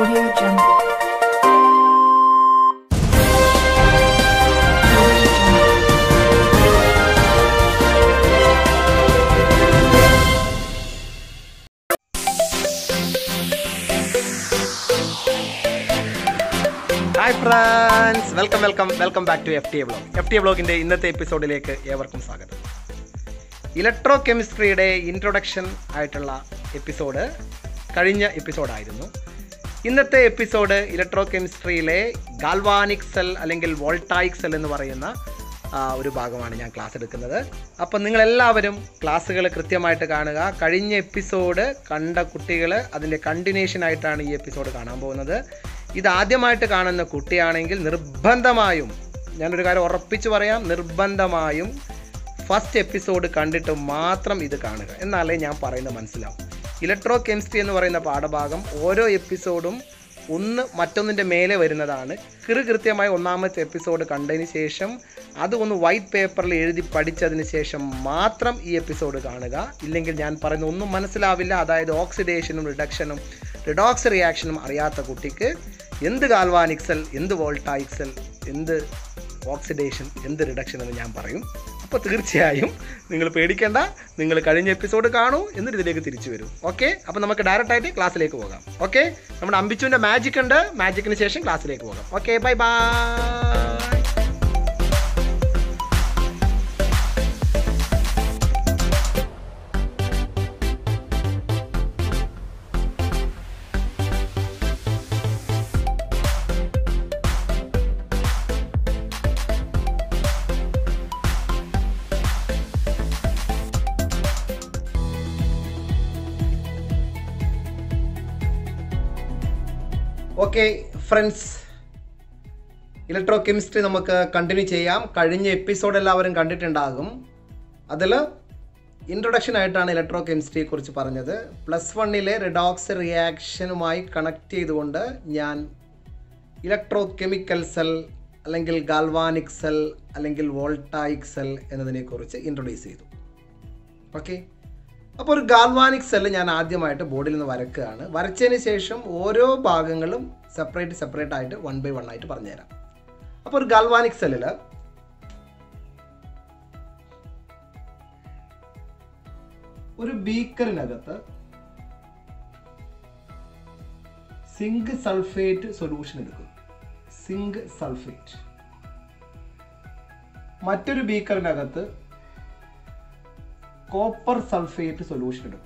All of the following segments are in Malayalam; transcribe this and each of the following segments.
Audio Jungle. Audio Jungle. Hi friends welcome welcome welcome back to F T A blog F T A ബ്ലോഗിൻ്റെ ഇന്നത്തെ എപ്പിസോഡിലേക്ക് ഏവർക്കും സ്വാഗതം ഇലക്ട്രോ കെമിസ്ട്രിയുടെ ഇൻട്രൊഡക്ഷൻ ആയിട്ടുള്ള എപ്പിസോഡ് കഴിഞ്ഞ എപ്പിസോഡായിരുന്നു ഇന്നത്തെ എപ്പിസോഡ് ഇലക്ട്രോ കെമിസ്ട്രിയിലെ ഗാൽവാനിക് സെൽ അല്ലെങ്കിൽ വോൾട്ടായിക് സെൽ എന്ന് പറയുന്ന ആ, ഒരു ഭാഗമാണ് ഞാൻ ക്ലാസ് എടുക്കുന്നത് അപ്പം നിങ്ങളെല്ലാവരും ക്ലാസ്സുകൾ കൃത്യമായിട്ട് കാണുക കഴിഞ്ഞ എപ്പിസോഡ് കണ്ട കുട്ടികൾ അതിൻ്റെ കണ്ടിന്യൂഷൻ ആയിട്ടാണ് ഈ എപ്പിസോഡ് കാണാൻ പോകുന്നത് ഇത് ആദ്യമായിട്ട് കാണുന്ന കുട്ടിയാണെങ്കിൽ നിർബന്ധമായും ഞാനൊരു കാര്യം ഉറപ്പിച്ചു പറയാം നിർബന്ധമായും ഫസ്റ്റ് എപ്പിസോഡ് കണ്ടിട്ട് മാത്രം ഇത് കാണുക എന്നാലേ ഞാൻ പറയുന്നത് മനസ്സിലാവും ഇലക്ട്രോ കെമിസ്ട്രി എന്ന് പറയുന്ന പാഠഭാഗം ഓരോ എപ്പിസോഡും ഒന്ന് മറ്റൊന്നിൻ്റെ മേലെ വരുന്നതാണ് കൃ കൃത്യമായി ഒന്നാമത്തെ എപ്പിസോഡ് കണ്ടതിന് ശേഷം അത് ഒന്ന് വൈറ്റ് പേപ്പറിൽ എഴുതി പഠിച്ചതിന് ശേഷം മാത്രം ഈ എപ്പിസോഡ് കാണുക ഇല്ലെങ്കിൽ ഞാൻ പറയുന്ന ഒന്നും മനസ്സിലാവില്ല അതായത് ഓക്സിഡേഷനും റിഡക്ഷനും റിഡോക്സ് റിയാക്ഷനും അറിയാത്ത കുട്ടിക്ക് എന്ത് ഗാൽവാനിക്സൽ എന്ത് വോൾട്ടായിക്സൽ എന്ത് ഓക്സിഡേഷൻ എന്ത് റിഡക്ഷൻ എന്ന് ഞാൻ പറയും അപ്പോൾ തീർച്ചയായും നിങ്ങൾ പേടിക്കേണ്ട നിങ്ങൾ കഴിഞ്ഞ എപ്പിസോഡ് കാണൂ എന്നിട്ട് ഇതിലേക്ക് തിരിച്ചു വരും ഓക്കെ അപ്പോൾ നമുക്ക് ഡയറക്റ്റ് ആയിട്ട് ക്ലാസ്സിലേക്ക് പോകാം ഓക്കെ നമ്മുടെ അമ്പിച്ചുവിൻ്റെ മാജിക് ഉണ്ട് മാജിക്കിന് ശേഷം ക്ലാസ്സിലേക്ക് പോകാം okay bye bye okay friends electrochemistry നമുക്ക് കണ്ടിന്യൂ ചെയ്യാം കഴിഞ്ഞ എപ്പിസോഡ് എല്ലാവരും കണ്ടിട്ടുണ്ടാകും അതിൽ ഇൻട്രൊഡക്ഷൻ ആയിട്ടാണ് ഇലക്ട്രോ കെമിസ്ട്രിയെ കുറിച്ച് പറഞ്ഞത് പ്ലസ് വണ്ണിലെ റിഡോക്സ് റിയാക്ഷനുമായി കണക്ട് ചെയ്തുകൊണ്ട് ഞാൻ ഇലക്ട്രോ കെമിക്കൽ സെൽ അല്ലെങ്കിൽ ഗാൽവാനിക് സെൽ അല്ലെങ്കിൽ വോൾട്ടായിക് സെൽ എന്നതിനെക്കുറിച്ച് ഇൻട്രൊഡ്യൂസ് ചെയ്തു ഓക്കെ അപ്പോൾ ഒരു ഗാൽവാനിക് സെല്ല് ഞാൻ ആദ്യമായിട്ട് ബോർഡിൽ നിന്ന് വരക്കുകയാണ് വരച്ചതിന് ശേഷം ഓരോ ഭാഗങ്ങളും സെപ്പറേറ്റ് സെപ്പറേറ്റ് ആയിട്ട് വൺ ബൈ വൺ ആയിട്ട് പറഞ്ഞുതരാം അപ്പോൾ ഒരു ഗാൽവാനിക് സെല്ലിൽ ഒരു ബീക്കറിനകത്ത് സിങ്ക് സൾഫേറ്റ് സൊല്യൂഷൻ എടുക്കും സിങ്ക് സൾഫേറ്റ് മറ്റൊരു ബീക്കറിനകത്ത് കോപ്പർ സൾഫേറ്റ് സൊല്യൂഷൻ എടുക്കും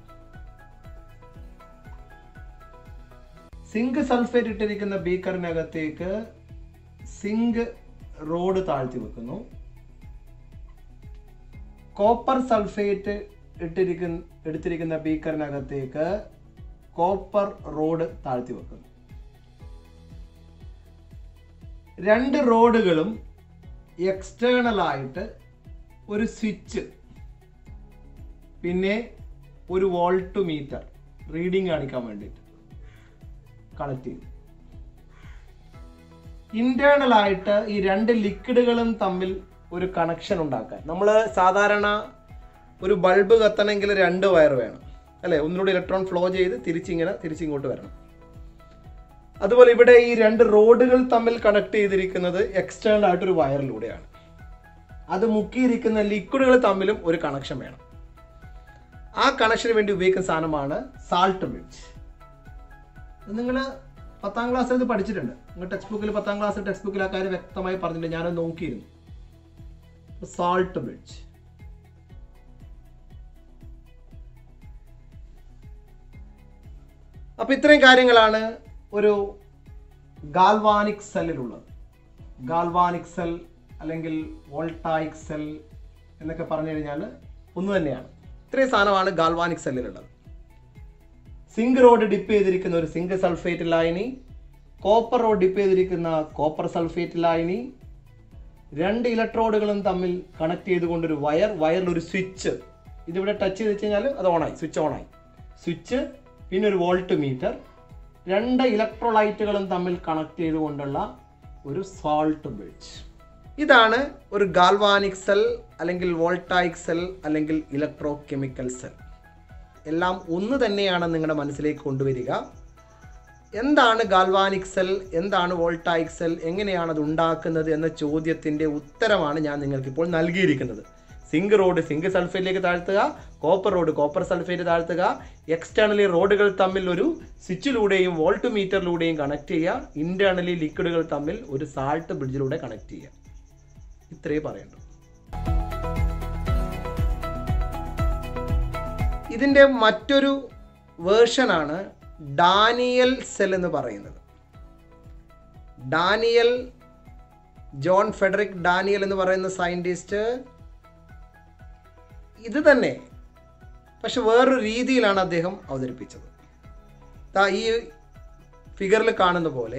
സിങ്ക് സൾഫേറ്റ് ഇട്ടിരിക്കുന്ന ബീക്കറിനകത്തേക്ക് സിങ്ക് റോഡ് താഴ്ത്തി വെക്കുന്നു കോപ്പർ സൾഫേറ്റ് ഇട്ടിരിക്കുന്ന എടുത്തിരിക്കുന്ന ബീക്കറിനകത്തേക്ക് കോപ്പർ റോഡ് താഴ്ത്തി വെക്കുന്നു രണ്ട് റോഡുകളും എക്സ്റ്റേണൽ ആയിട്ട് ഒരു സ്വിച്ച് പിന്നെ ഒരു വോൾട്ട് മീറ്റർ റീഡിങ് കാണിക്കാൻ വേണ്ടിയിട്ട് കണക്ട് ചെയ്തു ഇന്റേണൽ ആയിട്ട് ഈ രണ്ട് ലിക്വിഡുകളും തമ്മിൽ ഒരു കണക്ഷൻ ഉണ്ടാക്കാൻ നമ്മൾ സാധാരണ ഒരു ബൾബ് കത്തണമെങ്കിൽ രണ്ട് വയർ വേണം അല്ലേ ഒന്നുകൂടി ഇലക്ട്രോൺ ഫ്ലോ ചെയ്ത് തിരിച്ചിങ്ങനെ തിരിച്ചിങ്ങോട്ട് വരണം അതുപോലെ ഇവിടെ ഈ രണ്ട് റോഡുകൾ തമ്മിൽ കണക്ട് ചെയ്തിരിക്കുന്നത് എക്സ്റ്റേണൽ ആയിട്ടൊരു വയറിലൂടെയാണ് അത് മുക്കിയിരിക്കുന്ന ലിക്വിഡുകൾ തമ്മിലും ഒരു കണക്ഷൻ വേണം ആ കണക്ഷന് വേണ്ടി ഉപയോഗിക്കുന്ന സാധനമാണ് സാൾട്ട് ബ്രിഡ്ജ് നിങ്ങൾ പത്താം ക്ലാസ്സിൽ ഇത് പഠിച്ചിട്ടുണ്ട് നിങ്ങൾ ടെക്സ്റ്റ് ബുക്കിൽ പത്താം ക്ലാസ് ടെക്സ്റ്റ് ബുക്കിൽ ആ കാര്യം വ്യക്തമായി പറഞ്ഞിട്ടുണ്ട് ഞാനത് നോക്കിയിരുന്നു സാൾട്ട് ബ്രിഡ്ജ് അപ്പൊ ഇത്രയും കാര്യങ്ങളാണ് ഒരു ഗാൽവാനിക് സെല്ലിലുള്ളത് ഗാൽവാനിക് സെൽ അല്ലെങ്കിൽ വോൾട്ടായിക് സെൽ എന്നൊക്കെ പറഞ്ഞു കഴിഞ്ഞാൽ ഒന്ന് തന്നെയാണ് ഇത്രയും സാധനമാണ് ഗാൽവാനിക് സെല്ലിലുള്ളത് സിങ്ക് റോഡ് ഡിപ്പ് ചെയ്തിരിക്കുന്ന ഒരു സിങ്ക് സൾഫേറ്റ് ലായനി കോപ്പർ റോഡ് ഡിപ്പ് ചെയ്തിരിക്കുന്ന കോപ്പർ സൾഫേറ്റ് ലായനി രണ്ട് ഇലക്ട്രോഡുകളും തമ്മിൽ കണക്ട് ചെയ്തുകൊണ്ടൊരു വയർ വയറിൽ ഒരു സ്വിച്ച് ഇതിവിടെ ടച്ച് ചെയ്ത് വെച്ച് കഴിഞ്ഞാൽ അത് ഓണായി സ്വിച്ച് ഓണായി സ്വിച്ച് പിന്നെ ഒരു വോൾട്ട് മീറ്റർ രണ്ട് ഇലക്ട്രോലൈറ്റുകളും തമ്മിൽ കണക്ട് ചെയ്തുകൊണ്ടുള്ള ഒരു സോൾട്ട് ബ്രിഡ്ജ് ഇതാണ് ഒരു ഗാൽവാനിക് സെൽ അല്ലെങ്കിൽ വോൾട്ടായിക് സെൽ അല്ലെങ്കിൽ ഇലക്ട്രോ കെമിക്കൽ സെൽ എല്ലാം ഒന്ന് തന്നെയാണ് നിങ്ങളുടെ മനസ്സിലേക്ക് കൊണ്ടുവരിക എന്താണ് ഗാൽവാനിക് സെൽ എന്താണ് വോൾട്ടായിക് സെൽ എങ്ങനെയാണ് അത് ഉണ്ടാക്കുന്നത് എന്ന ചോദ്യത്തിൻ്റെ ഉത്തരമാണ് ഞാൻ നിങ്ങൾക്കിപ്പോൾ നൽകിയിരിക്കുന്നത് സിങ്ക് റോഡ് സിങ്ക് സൾഫേറ്റിലേക്ക് താഴ്ത്തുക കോപ്പർ റോഡ് കോപ്പർ സൾഫേറ്റ് താഴ്ത്തുക എക്സ്റ്റേണലി റോഡുകൾ തമ്മിൽ ഒരു സ്വിച്ചിലൂടെയും വോൾട്ട് മീറ്ററിലൂടെയും കണക്ട് ചെയ്യുക ഇന്റേണലി ലിക്വിഡുകൾ തമ്മിൽ ഒരു സാൾട്ട് ബ്രിഡ്ജിലൂടെ കണക്ട് ചെയ്യുക ഇത്രയേ പറയണ്ടു ഇതിൻ്റെ മറ്റൊരു വേർഷനാണ് ഡാനിയൽ സെൽ എന്ന് പറയുന്നത് ഡാനിയൽ ജോൺ ഫെഡറിക് ഡാനിയൽ എന്ന് പറയുന്ന സയൻറ്റിസ്റ്റ് ഇത് തന്നെ പക്ഷെ വേറൊരു രീതിയിലാണ് അദ്ദേഹം അവതരിപ്പിച്ചത് ദാ ഈ ഫിഗറിൽ കാണുന്ന പോലെ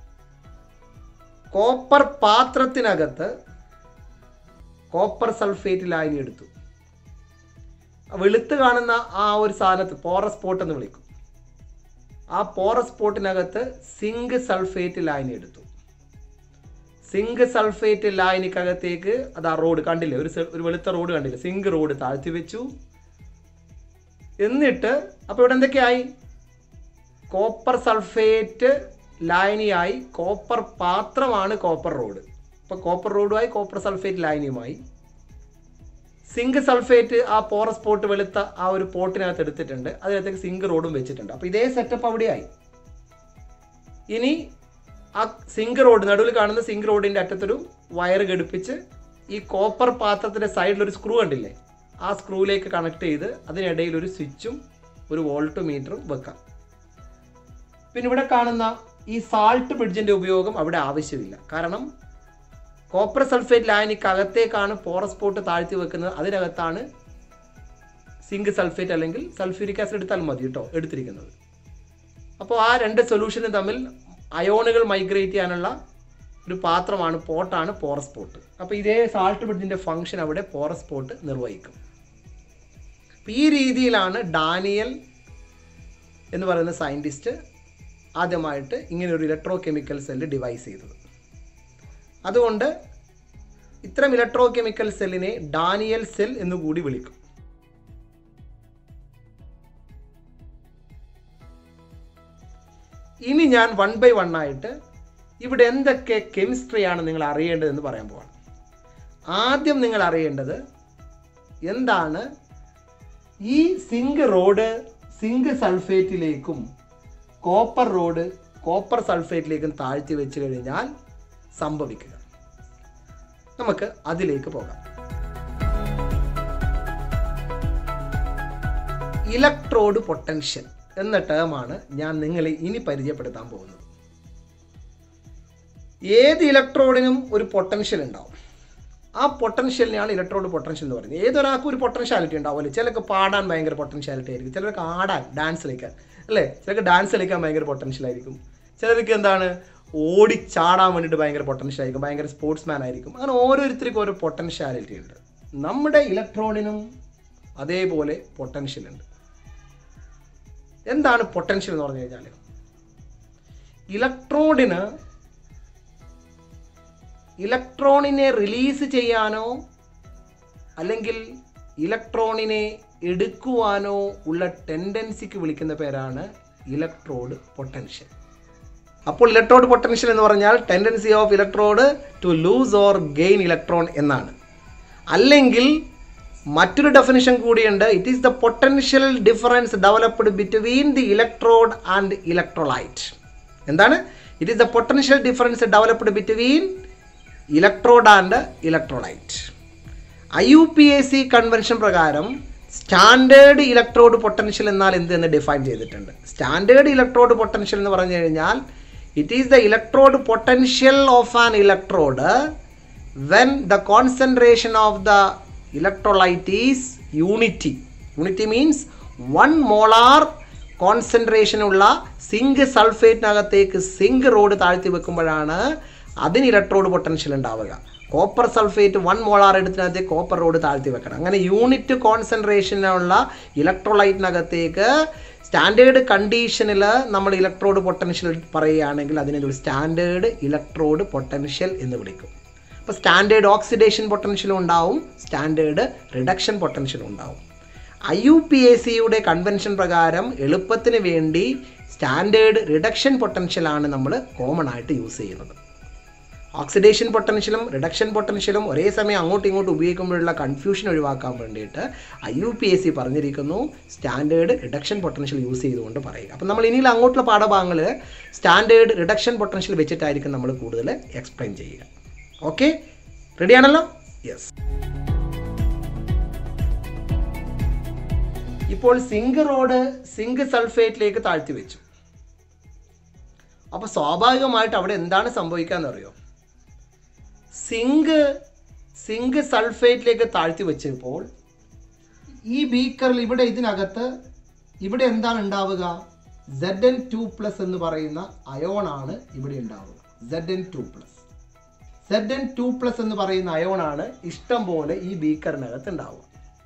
കോപ്പർ പാത്രത്തിനകത്ത് കോപ്പർ സൾഫേറ്റ് ലായനി എടുത്തു വെളുത്ത് കാണുന്ന ആ ഒരു സാധനത്ത് പോറസ് സ്പോട്ട് എന്ന് വിളിക്കും ആ പോറസ് സ്പോട്ടിനകത്ത് സിങ്ക് സൾഫേറ്റ് ലായനി എടുത്തു സിങ്ക് സൾഫേറ്റ് ലായനിക്കകത്തേക്ക് അത് ആ റോഡ് കണ്ടില്ലേ ഒരു സെ- ഒരു വെളുത്ത റോഡ് കണ്ടില്ലേ സിങ്ക് റോഡ് താഴ്ത്തി വെച്ചു എന്നിട്ട് അപ്പോൾ ഇവിടെ എന്തൊക്കെയായി കോപ്പർ സൾഫേറ്റ് ലായനിയായി കോപ്പർ പാത്രമാണ് കോപ്പർ റോഡ് അപ്പോൾ കോപ്പർ റോഡുമായി കോപ്പർ സൾഫേറ്റ് ലായനിയുമായി സിങ്ക് സൾഫേറ്റ് ആ പോറസ് പോട്ട് വെളുത്ത ആ ഒരു പോട്ടിനകത്ത് എടുത്തിട്ടുണ്ട് അതിനകത്തേക്ക് സിങ്ക് റോഡും വെച്ചിട്ടുണ്ട് അപ്പോൾ ഇതേ സെറ്റപ്പ് അവിടെയായി ഇനി ആ സിങ്ക് റോഡ് നടുവിൽ കാണുന്ന സിങ്ക് റോഡിൻ്റെ അറ്റത്തൊരു വയർ ഘടിപ്പിച്ച് ഈ കോപ്പർ പാത്രത്തിൻ്റെ സൈഡിൽ ഒരു സ്ക്രൂ കണ്ടില്ലേ ആ സ്ക്രൂവിലേക്ക് കണക്ട് ചെയ്ത് അതിനിടയിൽ ഒരു സ്വിച്ചും ഒരു വോൾട്ട് മീറ്ററും വെക്കാം പിന്നെ ഇവിടെ കാണുന്ന ഈ സാൾട്ട് ബ്രിഡ്ജിൻ്റെ ഉപയോഗം അവിടെ ആവശ്യമില്ല കാരണം കോപ്പർ സൾഫേറ്റ് ലായനിക്കകത്തേക്കാണ് പോറസ് പോട്ട് താഴ്ത്തി വെക്കുന്നത് അതിനകത്താണ് സിങ്ക് സൾഫേറ്റ് അല്ലെങ്കിൽ സൾഫ്യൂരിക് ആസിഡ് എടുത്താൽ മതി കേട്ടോ എടുത്തിരിക്കുന്നത് അപ്പോൾ ആ രണ്ട് സൊല്യൂഷനും തമ്മിൽ അയോണുകൾ മൈഗ്രേറ്റ് ചെയ്യാനുള്ള ഒരു പാത്രമാണ് പോട്ടാണ് പോറസ് പോട്ട് അപ്പോൾ ഇതേ സാൾട്ട് ബ്രിഡ്ജിൻ്റെ ഫംഗ്ഷൻ അവിടെ പോറസ് പോട്ട് നിർവഹിക്കും അപ്പോൾ ഈ രീതിയിലാണ് ഡാനിയൽ എന്ന് പറയുന്ന സയൻറ്റിസ്റ്റ് ആദ്യമായിട്ട് ഇങ്ങനെ ഒരു ഇലക്ട്രോ കെമിക്കൽ സെല്ല് ഡിവൈസ് ചെയ്തത് അതുകൊണ്ട് ഇത്തരം ഇലക്ട്രോ കെമിക്കൽ സെല്ലിനെ ഡാനിയൽ സെൽ എന്ന് കൂടി വിളിക്കും ഇനി ഞാൻ വൺ ബൈ വൺ ആയിട്ട് ഇവിടെ എന്തൊക്കെ കെമിസ്ട്രിയാണ് നിങ്ങൾ അറിയേണ്ടതെന്ന് പറയാൻ പോവാണ് ആദ്യം നിങ്ങൾ അറിയേണ്ടത് എന്താണ് ഈ സിങ്ക് റോഡ് സിങ്ക് സൾഫേറ്റിലേക്കും കോപ്പർ റോഡ് കോപ്പർ സൾഫേറ്റിലേക്കും താഴ്ത്തി വെച്ച് കഴിഞ്ഞാൽ സംഭവിക്കുക നമുക്ക് അതിലേക്ക് പോകാം ഇലക്ട്രോഡ് പൊട്ടൻഷ്യൽ എന്ന ടേമാണ് ഞാൻ നിങ്ങളെ ഇനി പരിചയപ്പെടുത്താൻ പോകുന്നത് ഏത് ഇലക്ട്രോഡിനും ഒരു പൊട്ടൻഷ്യൽ ഉണ്ടാവും ആ പൊട്ടൻഷ്യലിനെയാണ് ഇലക്ട്രോഡ് പൊട്ടൻഷ്യൽ എന്ന് പറയുന്നത് ഏതൊരാൾക്കും ഒരു പൊട്ടൻഷ്യാലിറ്റി ഉണ്ടാവുമല്ലോ ചിലർക്ക് പാടാൻ ഭയങ്കര പൊട്ടൻഷ്യാലിറ്റി ആയിരിക്കും ചിലർക്ക് ആടാൻ ഡാൻസ് കളിക്കാൻ അല്ലേ ചിലർക്ക് ഡാൻസ് കളിക്കാൻ ഭയങ്കര പൊട്ടൻഷ്യൽ ആയിരിക്കും ചിലർക്ക് എന്താണ് ഓടി ചാടാൻ വേണ്ടിയിട്ട് ഭയങ്കര പൊട്ടൻഷ്യൽ ആയിരിക്കും ഭയങ്കര സ്പോർട്സ്മാൻ ആയിരിക്കും അങ്ങനെ ഓരോരുത്തർക്കും ഓരോ പൊട്ടൻഷ്യാലിറ്റി ഉണ്ട് നമ്മുടെ ഇലക്ട്രോണിനും അതേപോലെ പൊട്ടൻഷ്യൽ ഉണ്ട് എന്താണ് പൊട്ടൻഷ്യൽ എന്ന് പറഞ്ഞു കഴിഞ്ഞാൽ ഇലക്ട്രോണിന് ഇലക്ട്രോണിനെ റിലീസ് ചെയ്യാനോ അല്ലെങ്കിൽ ഇലക്ട്രോണിനെ എടുക്കുവാനോ ഉള്ള ടെൻഡൻസിക്ക് വിളിക്കുന്ന പേരാണ് ഇലക്ട്രോഡ് പൊട്ടൻഷ്യൽ അപ്പോൾ ഇലക്ട്രോഡ് പൊട്ടൻഷ്യൽ എന്ന് പറഞ്ഞാൽ tendency of electrode to lose or gain electron എന്നാണ് അല്ലെങ്കിൽ മറ്റൊരു ഡെഫിനിഷൻ കൂടിയുണ്ട് it is the potential difference developed between the electrode and electrolyte എന്താണ് it is the potential difference developed between electrode and electrolyte I U P A C convention പ്രകാരം സ്റ്റാൻഡേർഡ് ഇലക്ട്രോഡ് പൊട്ടൻഷ്യൽ എന്നാൽ എന്ത് എന്ന് ഡിഫൈൻ ചെയ്തിട്ടുണ്ട് സ്റ്റാൻഡേർഡ് ഇലക്ട്രോഡ് പൊട്ടൻഷ്യൽ എന്ന് പറഞ്ഞു കഴിഞ്ഞാൽ it is the electrode potential of an electrode when the concentration of the electrolyte is unity unity means one molar കോൺസെൻട്രേഷനുള്ള സിങ്ക് സൾഫേറ്റിനകത്തേക്ക് സിങ്ക് റോഡ് താഴ്ത്തി വെക്കുമ്പോഴാണ് അതിന് ഇലക്ട്രോഡ് പൊട്ടൻഷ്യൽ ഉണ്ടാവുക കോപ്പർ സൾഫേറ്റ് വൺ മോളാർ എടുത്തിനകത്ത് കോപ്പർ റോഡ് താഴ്ത്തി വെക്കണം അങ്ങനെ യൂണിറ്റ് കോൺസെൻട്രേഷനുള്ള ഇലക്ട്രോലൈറ്റിനകത്തേക്ക് സ്റ്റാൻഡേർഡ് കണ്ടീഷനിൽ നമ്മൾ ഇലക്ട്രോഡ് പൊട്ടൻഷ്യൽ പറയുകയാണെങ്കിൽ അതിനെ ഒരു സ്റ്റാൻഡേർഡ് ഇലക്ട്രോഡ് പൊട്ടൻഷ്യൽ എന്ന് വിളിക്കും അപ്പോൾ സ്റ്റാൻഡേർഡ് ഓക്സിഡേഷൻ പൊട്ടൻഷ്യലും ഉണ്ടാവും സ്റ്റാൻഡേർഡ് റിഡക്ഷൻ പൊട്ടൻഷ്യലും ഉണ്ടാവും ഐ യു പി എ സിയുടെ കൺവെൻഷൻ പ്രകാരം എളുപ്പത്തിന് വേണ്ടി സ്റ്റാൻഡേർഡ് റിഡക്ഷൻ പൊട്ടൻഷ്യലാണ് നമ്മൾ കോമൺ ആയിട്ട് യൂസ് ചെയ്യുന്നത് ഓക്സിഡേഷൻ പൊട്ടൻഷ്യലും റിഡക്ഷൻ പൊട്ടൻഷ്യലും ഒരേ സമയം അങ്ങോട്ടും ഇങ്ങോട്ടും ഉപയോഗിക്കുമ്പോഴുള്ള കൺഫ്യൂഷൻ ഒഴിവാക്കാൻ വേണ്ടിയിട്ട് I U P S C പറഞ്ഞിരിക്കുന്നു സ്റ്റാൻഡേർഡ് റിഡക്ഷൻ പൊട്ടൻഷ്യൽ യൂസ് ചെയ്തുകൊണ്ട് പറയുക അപ്പം നമ്മൾ ഇനിയിൽ അങ്ങോട്ടുള്ള പാഠഭാഗങ്ങൾ സ്റ്റാൻഡേർഡ് റിഡക്ഷൻ പൊട്ടൻഷ്യൽ വെച്ചിട്ടായിരിക്കും നമ്മൾ കൂടുതൽ എക്സ്പ്ലെയിൻ ചെയ്യുക ഓക്കെ റെഡിയാണല്ലോ യെസ് ഇപ്പോൾ സിങ്ക് റോഡ് സിങ്ക് സൾഫേറ്റിലേക്ക് താഴ്ത്തി വെച്ചു അപ്പോൾ സ്വാഭാവികമായിട്ട് അവിടെ എന്താണ് സംഭവിക്കാന്ന് അറിയോ സിങ്ക് സിങ്ക് സൾഫേറ്റിലേക്ക് താഴ്ത്തി വെച്ചപ്പോൾ ഈ ബീക്കറിൽ ഇവിടെ ഇതിനകത്ത് ഇവിടെ എന്താണ് ഉണ്ടാവുക സെഡ് എൻ ടു പ്ലസ് എന്ന് പറയുന്ന അയോണാണ് ഇവിടെ ഉണ്ടാവുക Z N two plus Z N two plus എന്ന് പറയുന്ന അയോണാണ് ഇഷ്ടം പോലെ ഈ ബീക്കറിനകത്ത് ഉണ്ടാവുക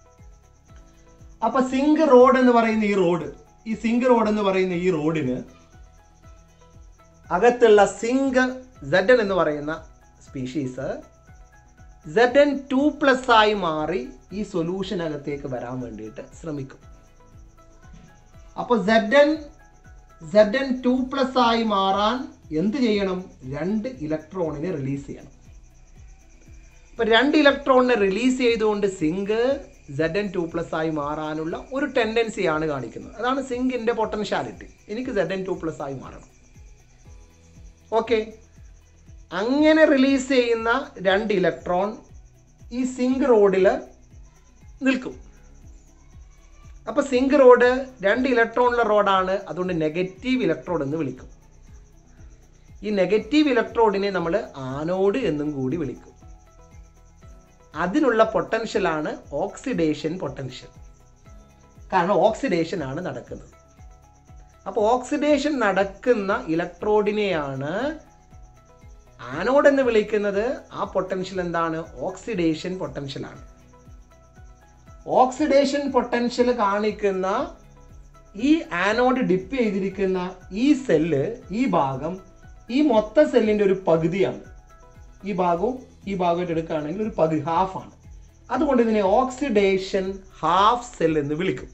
അപ്പൊ സിങ്ക് റോഡ് എന്ന് പറയുന്ന ഈ റോഡ് ഈ സിങ്ക് റോഡ് എന്ന് പറയുന്ന ഈ റോഡിന് അകത്തുള്ള സിങ്ക് സെഡൻ എന്ന് പറയുന്ന species Z N two plus ആയി മാറി ഈ സൊല്യൂഷൻ അകത്തേക്ക് വരാൻ വേണ്ടിയിട്ട് ശ്രമിക്കും അപ്പോൾ Z N Z N two plus ആയി മാറാൻ എന്ത് ചെയ്യണം രണ്ട് ഇലക്ട്രോണിനെ റിലീസ് ചെയ്യണം ഇപ്പൊ രണ്ട് ഇലക്ട്രോണിനെ റിലീസ് ചെയ്തുകൊണ്ട് zinc Z N two plus ആയി മാറാനുള്ള ഒരു ടെൻഡൻസിയാണ് കാണിക്കുന്നത് അതാണ് സിങ്കിന്റെ പൊട്ടൻഷ്യാലിറ്റി എനിക്ക് സെഡ് എൻ ടു പ്ലസ് ആയി മാറണം ഓക്കെ അങ്ങനെ റിലീസ് ചെയ്യുന്ന രണ്ട് ഇലക്ട്രോൺ ഈ സിങ്ക് റോഡിൽ നിൽക്കും അപ്പോൾ സിങ്ക് റോഡ് രണ്ട് ഇലക്ട്രോണുള്ള റോഡാണ് അതുകൊണ്ട് നെഗറ്റീവ് ഇലക്ട്രോഡ് എന്ന് വിളിക്കും ഈ നെഗറ്റീവ് ഇലക്ട്രോഡിനെ നമ്മൾ ആനോഡ് എന്നും കൂടി വിളിക്കും അതിനുള്ള പൊട്ടൻഷ്യലാണ് ഓക്സിഡേഷൻ പൊട്ടൻഷ്യൽ കാരണം ഓക്സിഡേഷൻ ആണ് നടക്കുന്നത് അപ്പോൾ ഓക്സിഡേഷൻ നടക്കുന്ന ഇലക്ട്രോഡിനെയാണ് ആനോഡ് എന്ന് വിളിക്കുന്നത് ആ പൊട്ടൻഷ്യൽ എന്താണ് ഓക്സിഡേഷൻ പൊട്ടൻഷ്യലാണ് ഓക്സിഡേഷൻ പൊട്ടൻഷ്യൽ കാണിക്കുന്ന ഈ ആനോഡ് ഡിപ്പ് ചെയ്തിരിക്കുന്ന ഈ സെല്ല് ഈ ഭാഗം ഈ മൊത്ത സെല്ലിന്റെ ഒരു പകുതിയാണ് ഈ ഭാഗവും ഈ ഭാഗമായിട്ട് എടുക്കുകയാണെങ്കിൽ ഒരു പകുതി ഹാഫാണ് അതുകൊണ്ട് ഇതിനെ ഓക്സിഡേഷൻ ഹാഫ് സെൽ എന്ന് വിളിക്കും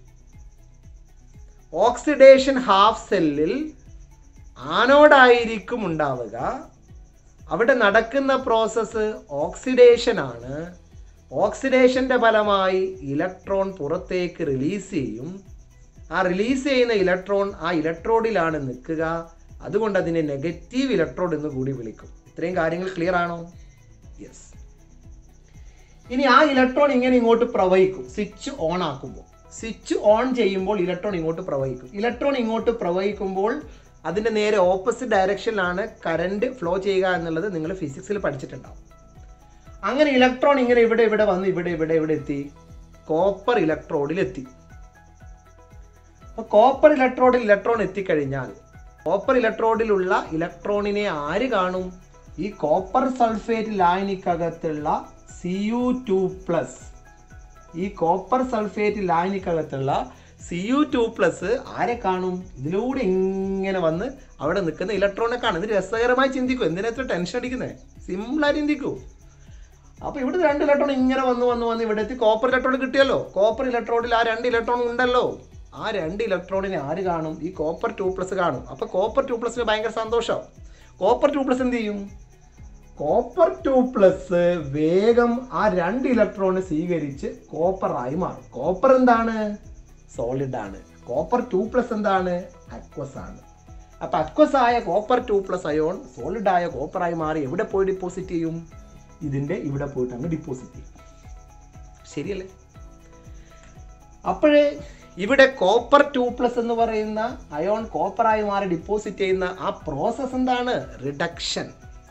ഓക്സിഡേഷൻ ഹാഫ് സെല്ലിൽ ആനോഡായിരിക്കും ഉണ്ടാവുക അവിടെ നടക്കുന്ന പ്രോസസ്സ് ഓക്സിഡേഷൻ ആണ് ഓക്സിഡേഷന്റെ ഫലമായി ഇലക്ട്രോൺ പുറത്തേക്ക് റിലീസ് ചെയ്യും ആ റിലീസ് ചെയ്യുന്ന ഇലക്ട്രോൺ ആ ഇലക്ട്രോഡിലാണ് നിൽക്കുക അതുകൊണ്ട് അതിനെ നെഗറ്റീവ് ഇലക്ട്രോഡ് എന്ന് കൂടി വിളിക്കും ഇത്രയും കാര്യങ്ങൾ ക്ലിയർ ആണോ യെസ് ഇനി ആ ഇലക്ട്രോൺ ഇങ്ങനെ ഇങ്ങോട്ട് പ്രവഹിക്കും സ്വിച്ച് ഓൺ ആക്കുമ്പോൾ സ്വിച്ച് ഓൺ ചെയ്യുമ്പോൾ ഇലക്ട്രോൺ ഇങ്ങോട്ട് പ്രവഹിക്കും ഇലക്ട്രോൺ ഇങ്ങോട്ട് പ്രവഹിക്കുമ്പോൾ അതിൻ്റെ നേരെ ഓപ്പോസിറ്റ് ഡയറക്ഷനിലാണ് കറണ്ട് ഫ്ലോ ചെയ്യുക എന്നുള്ളത് നിങ്ങൾ ഫിസിക്സിൽ പഠിച്ചിട്ടുണ്ടാവും അങ്ങനെ ഇലക്ട്രോൺ ഇങ്ങനെ ഇവിടെ ഇവിടെ വന്ന് ഇവിടെ ഇവിടെ ഇവിടെ എത്തി കോപ്പർ ഇലക്ട്രോഡിൽ എത്തി അപ്പോൾ കോപ്പർ ഇലക്ട്രോഡിൽ ഇലക്ട്രോൺ എത്തിക്കഴിഞ്ഞാൽ കോപ്പർ ഇലക്ട്രോഡിലുള്ള ഇലക്ട്രോണിനെ ആര് കാണും ഈ കോപ്പർ സൾഫേറ്റ് ലായനിക്കകത്തുള്ള സി യു ടു പ്ലസ് ഈ കോപ്പർ സൾഫേറ്റ് ലായനിക്കകത്തുള്ള സി യു ടു പ്ലസ് ആരെ കാണും ഇതിലൂടെ ഇങ്ങനെ വന്ന് അവിടെ നിൽക്കുന്ന ഇലക്ട്രോണിനെ കാണും ഇത് രസകരമായി ചിന്തിക്കൂ എന്തിനാ ഇത്ര ടെൻഷൻ അടിക്കുന്നത് സിമ്പിളായി ചിന്തിക്കൂ അപ്പോൾ ഇവിടെ രണ്ട് ഇലക്ട്രോൺ ഇങ്ങനെ വന്ന് വന്ന് വന്ന് ഇവിടെ എത്തി കോപ്പർ ഇലക്ട്രോൺ കിട്ടിയല്ലോ കോപ്പർ ഇലക്ട്രോണിൽ ആ രണ്ട് ഇലക്ട്രോൺ ഉണ്ടല്ലോ ആ രണ്ട് ഇലക്ട്രോണിനെ ആര് കാണും ഈ കോപ്പർ ടു പ്ലസ് കാണും അപ്പോൾ കോപ്പർ ടു പ്ലസിന് ഭയങ്കര സന്തോഷം കോപ്പർ ടു പ്ലസ് എന്ത് ചെയ്യും കോപ്പർ ടു പ്ലസ് വേഗം ആ രണ്ട് ഇലക്ട്രോൺ സ്വീകരിച്ച് കോപ്പറായി മാറും കോപ്പർ എന്താണ് സോളിഡ് ആണ് കോപ്പർ ടു പ്ലസ് എന്താണ് അക്വസ് ആണ് അപ്പൊ അക്വസ് ആയ copper two plus ion solid ആയ കോപ്പറായി മാറി എവിടെ പോയി ഡിപ്പോസിറ്റ് ചെയ്യും ഇതിന്റെ ഇവിടെ പോയിട്ട് അങ്ങ് ഡിപ്പോസിറ്റ് ചെയ്യും ശരിയല്ലേ അപ്പോഴേ ഇവിടെ കോപ്പർ ടു പ്ലസ് എന്ന് പറയുന്ന അയോൺ കോപ്പറായി മാറി ഡിപ്പോസിറ്റ് ചെയ്യുന്ന ആ പ്രോസസ് എന്താണ് റിഡക്ഷൻ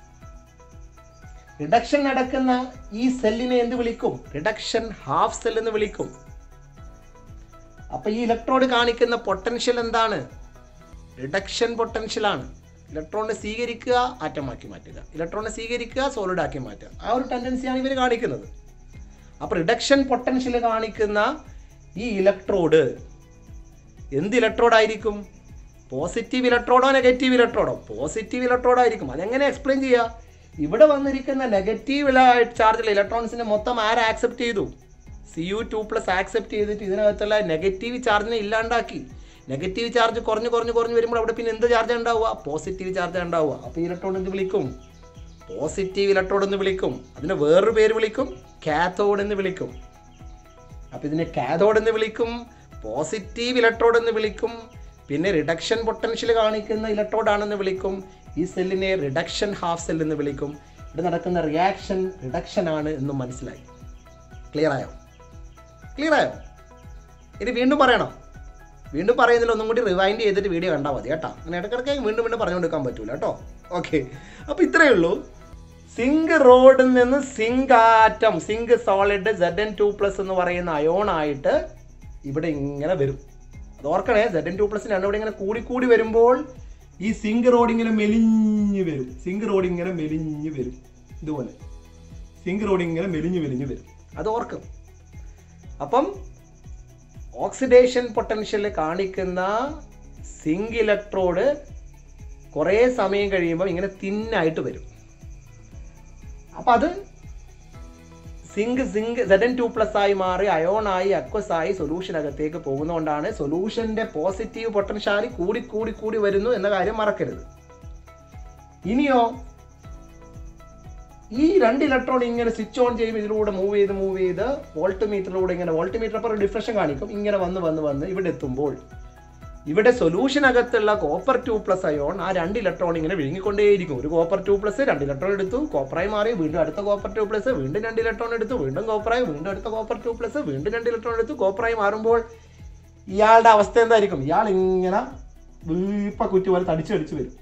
റിഡക്ഷൻ നടക്കുന്ന ഈ സെല്ലിനെ എന്ത് വിളിക്കും റിഡക്ഷൻ ഹാഫ് സെൽ എന്ന് വിളിക്കും അപ്പൊ ഈ ഇലക്ട്രോഡ് കാണിക്കുന്ന പൊട്ടൻഷ്യൽ എന്താണ് റിഡക്ഷൻ പൊട്ടൻഷ്യൽ ആണ് ഇലക്ട്രോണിനെ സ്വീകരിക്കുക ആറ്റമാക്കി മാറ്റുക ഇലക്ട്രോണിനെ സ്വീകരിക്കുക സോളിഡ് ആക്കി മാറ്റുക ആ ഒരു ടെൻഡൻസിയാണ് ഇവർ കാണിക്കുന്നത് അപ്പോൾ റിഡക്ഷൻ പൊട്ടൻഷ്യൽ കാണിക്കുന്ന ഈ ഇലക്ട്രോഡ് എന്ത് ഇലക്ട്രോഡ് ആയിരിക്കും പോസിറ്റീവ് ഇലക്ട്രോഡോ നെഗറ്റീവ് ഇലക്ട്രോഡോ പോസിറ്റീവ് ഇലക്ട്രോഡ് ആയിരിക്കും അതെങ്ങനെ എക്സ്പ്ലെയിൻ ചെയ്യുക ഇവിടെ വന്നിരിക്കുന്ന നെഗറ്റീവ് ചാർജുള്ള ഇലക്ട്രോൺസിനെ മൊത്തം ആര് ആക്സെപ്റ്റ് ചെയ്തു C U two plus accept ചെയ്തിട്ട് ഇതിനകത്തുള്ള നെഗറ്റീവ് ചാർജിനെ ഇല്ലാണ്ടാക്കി നെഗറ്റീവ് ചാർജ് കുറഞ്ഞ് കുറഞ്ഞ് കുറഞ്ഞ് വരുമ്പോൾ അവിടെ പിന്നെ എന്ത് ചാർജ് ഉണ്ടാവുക പോസിറ്റീവ് ചാർജ് ഉണ്ടാവുക അപ്പോൾ ഇലക്ട്രോൺ എന്ത് വിളിക്കും പോസിറ്റീവ് ഇലക്ട്രോഡ് എന്ന് വിളിക്കും അതിന് വേറൊരു പേര് വിളിക്കും കാത്തോഡ് എന്ന് വിളിക്കും അപ്പോൾ ഇതിനെ കാഥോഡ് എന്ന് വിളിക്കും പോസിറ്റീവ് ഇലക്ട്രോഡ് എന്ന് വിളിക്കും പിന്നെ റിഡക്ഷൻ പൊട്ടൻഷ്യൽ കാണിക്കുന്ന ഇലക്ട്രോഡ് ആണെന്ന് വിളിക്കും ഈ സെല്ലിനെ റിഡക്ഷൻ ഹാഫ് സെൽ എന്ന് വിളിക്കും ഇവിടെ നടക്കുന്ന റിയാക്ഷൻ റിഡക്ഷൻ ആണ് എന്നും മനസ്സിലായി ക്ലിയർ ആയോ ക്ലിയർ ആയോ ഇനി വീണ്ടും പറയണം വീണ്ടും പറയുന്നതിൽ ഒന്നും കൂടി റിവൈൻഡ് ചെയ്തിട്ട് വീഡിയോ കണ്ടാൽ മതി കേട്ടോ അങ്ങനെ ഇടയ്ക്കിടയ്ക്ക് വീണ്ടും വീണ്ടും പറഞ്ഞുകൊടുക്കാൻ പറ്റൂല കേട്ടോ ഓക്കെ അപ്പോൾ ഇത്രയേ ഉള്ളൂ സിങ്ക് റോഡിൽ നിന്ന് zinc atom zinc solid Z N two plus എന്ന് പറയുന്ന അയോൺ ആയിട്ട് ഇവിടെ ഇങ്ങനെ വരും അത് ഓർക്കണേ സെഡ് എൻ ടു പ്ലസിന് ഇവിടെ ഇങ്ങനെ കൂടി കൂടി വരുമ്പോൾ ഈ സിങ്ക് റോഡ് ഇങ്ങനെ മെലിഞ്ഞ് വരും സിങ്ക് റോഡ് ഇങ്ങനെ മെലിഞ്ഞ് വരും ഇതുപോലെ സിങ്ക് റോഡ് ഇങ്ങനെ മെലിഞ്ഞ് മെലിഞ്ഞ് വരും അത് ഓർക്കും അപ്പം ഓക്സിഡേഷൻ പൊട്ടൻഷ്യൽ കാണിക്കുന്ന സിങ്ക് ഇലക്ട്രോഡ് കുറേ സമയം കഴിയുമ്പോൾ ഇങ്ങനെ തിന്നായിട്ട് വരും അപ്പം അത് zinc zinc Z N two plus ആയി മാറി അയോണായി അക്വസ് ആയി സൊല്യൂഷനകത്തേക്ക് പോകുന്നതുകൊണ്ടാണ് സൊല്യൂഷന്റെ പോസിറ്റീവ് പൊട്ടൻഷ്യാലി കൂടി കൂടി കൂടി വരുന്നു എന്ന കാര്യം മറക്കരുത് ഇനിയോ ഈ രണ്ട് ഇലക്ട്രോൺ ഇങ്ങനെ സ്വിച്ച് ഓൺ ചെയ്യുമ്പോൾ ഇതിലൂടെ മൂവ് ചെയ്ത് മൂവ് ചെയ്ത് വോൾട്ട് മീറ്ററിലൂടെ ഇങ്ങനെ വോൾട്ട് മീറ്റർ അപ്പോൾ ഡിഫ്രഷൻ കാണിക്കും ഇങ്ങനെ വന്ന് വന്ന് വന്ന് ഇവിടെ എത്തുമ്പോൾ ഇവിടെ സൊല്യൂഷനകത്തുള്ള കോപ്പർ ടു പ്ലസ് അയോൺ ആ രണ്ട് ഇലക്ട്രോൺ ഇങ്ങനെ വിഴുങ്ങിക്കൊണ്ടേയിരിക്കും ഒരു കോപ്പർ ടു പ്ലസ് രണ്ട് ഇലക്ട്രോൺ എടുത്തു കോപ്പറായി മാറി വീണ്ടും അടുത്ത കോപ്പർ ടു പ്ലസ് വീണ്ടും രണ്ട് ഇലക്ട്രോൺ എടുത്തു വീണ്ടും കോപ്പറായി വീണ്ടും അടുത്ത കോപ്പർ ടു പ്ലസ് വീണ്ടും രണ്ട് ഇലക്ട്രോൺ എടുത്തു കോപ്പറായി മാറുമ്പോൾ ഇയാളുടെ അവസ്ഥ എന്തായിരിക്കും ഇയാൾ ഇങ്ങനെ വീപ്പ കുറ്റി പോലെ തടിച്ചടിച്ച് വരും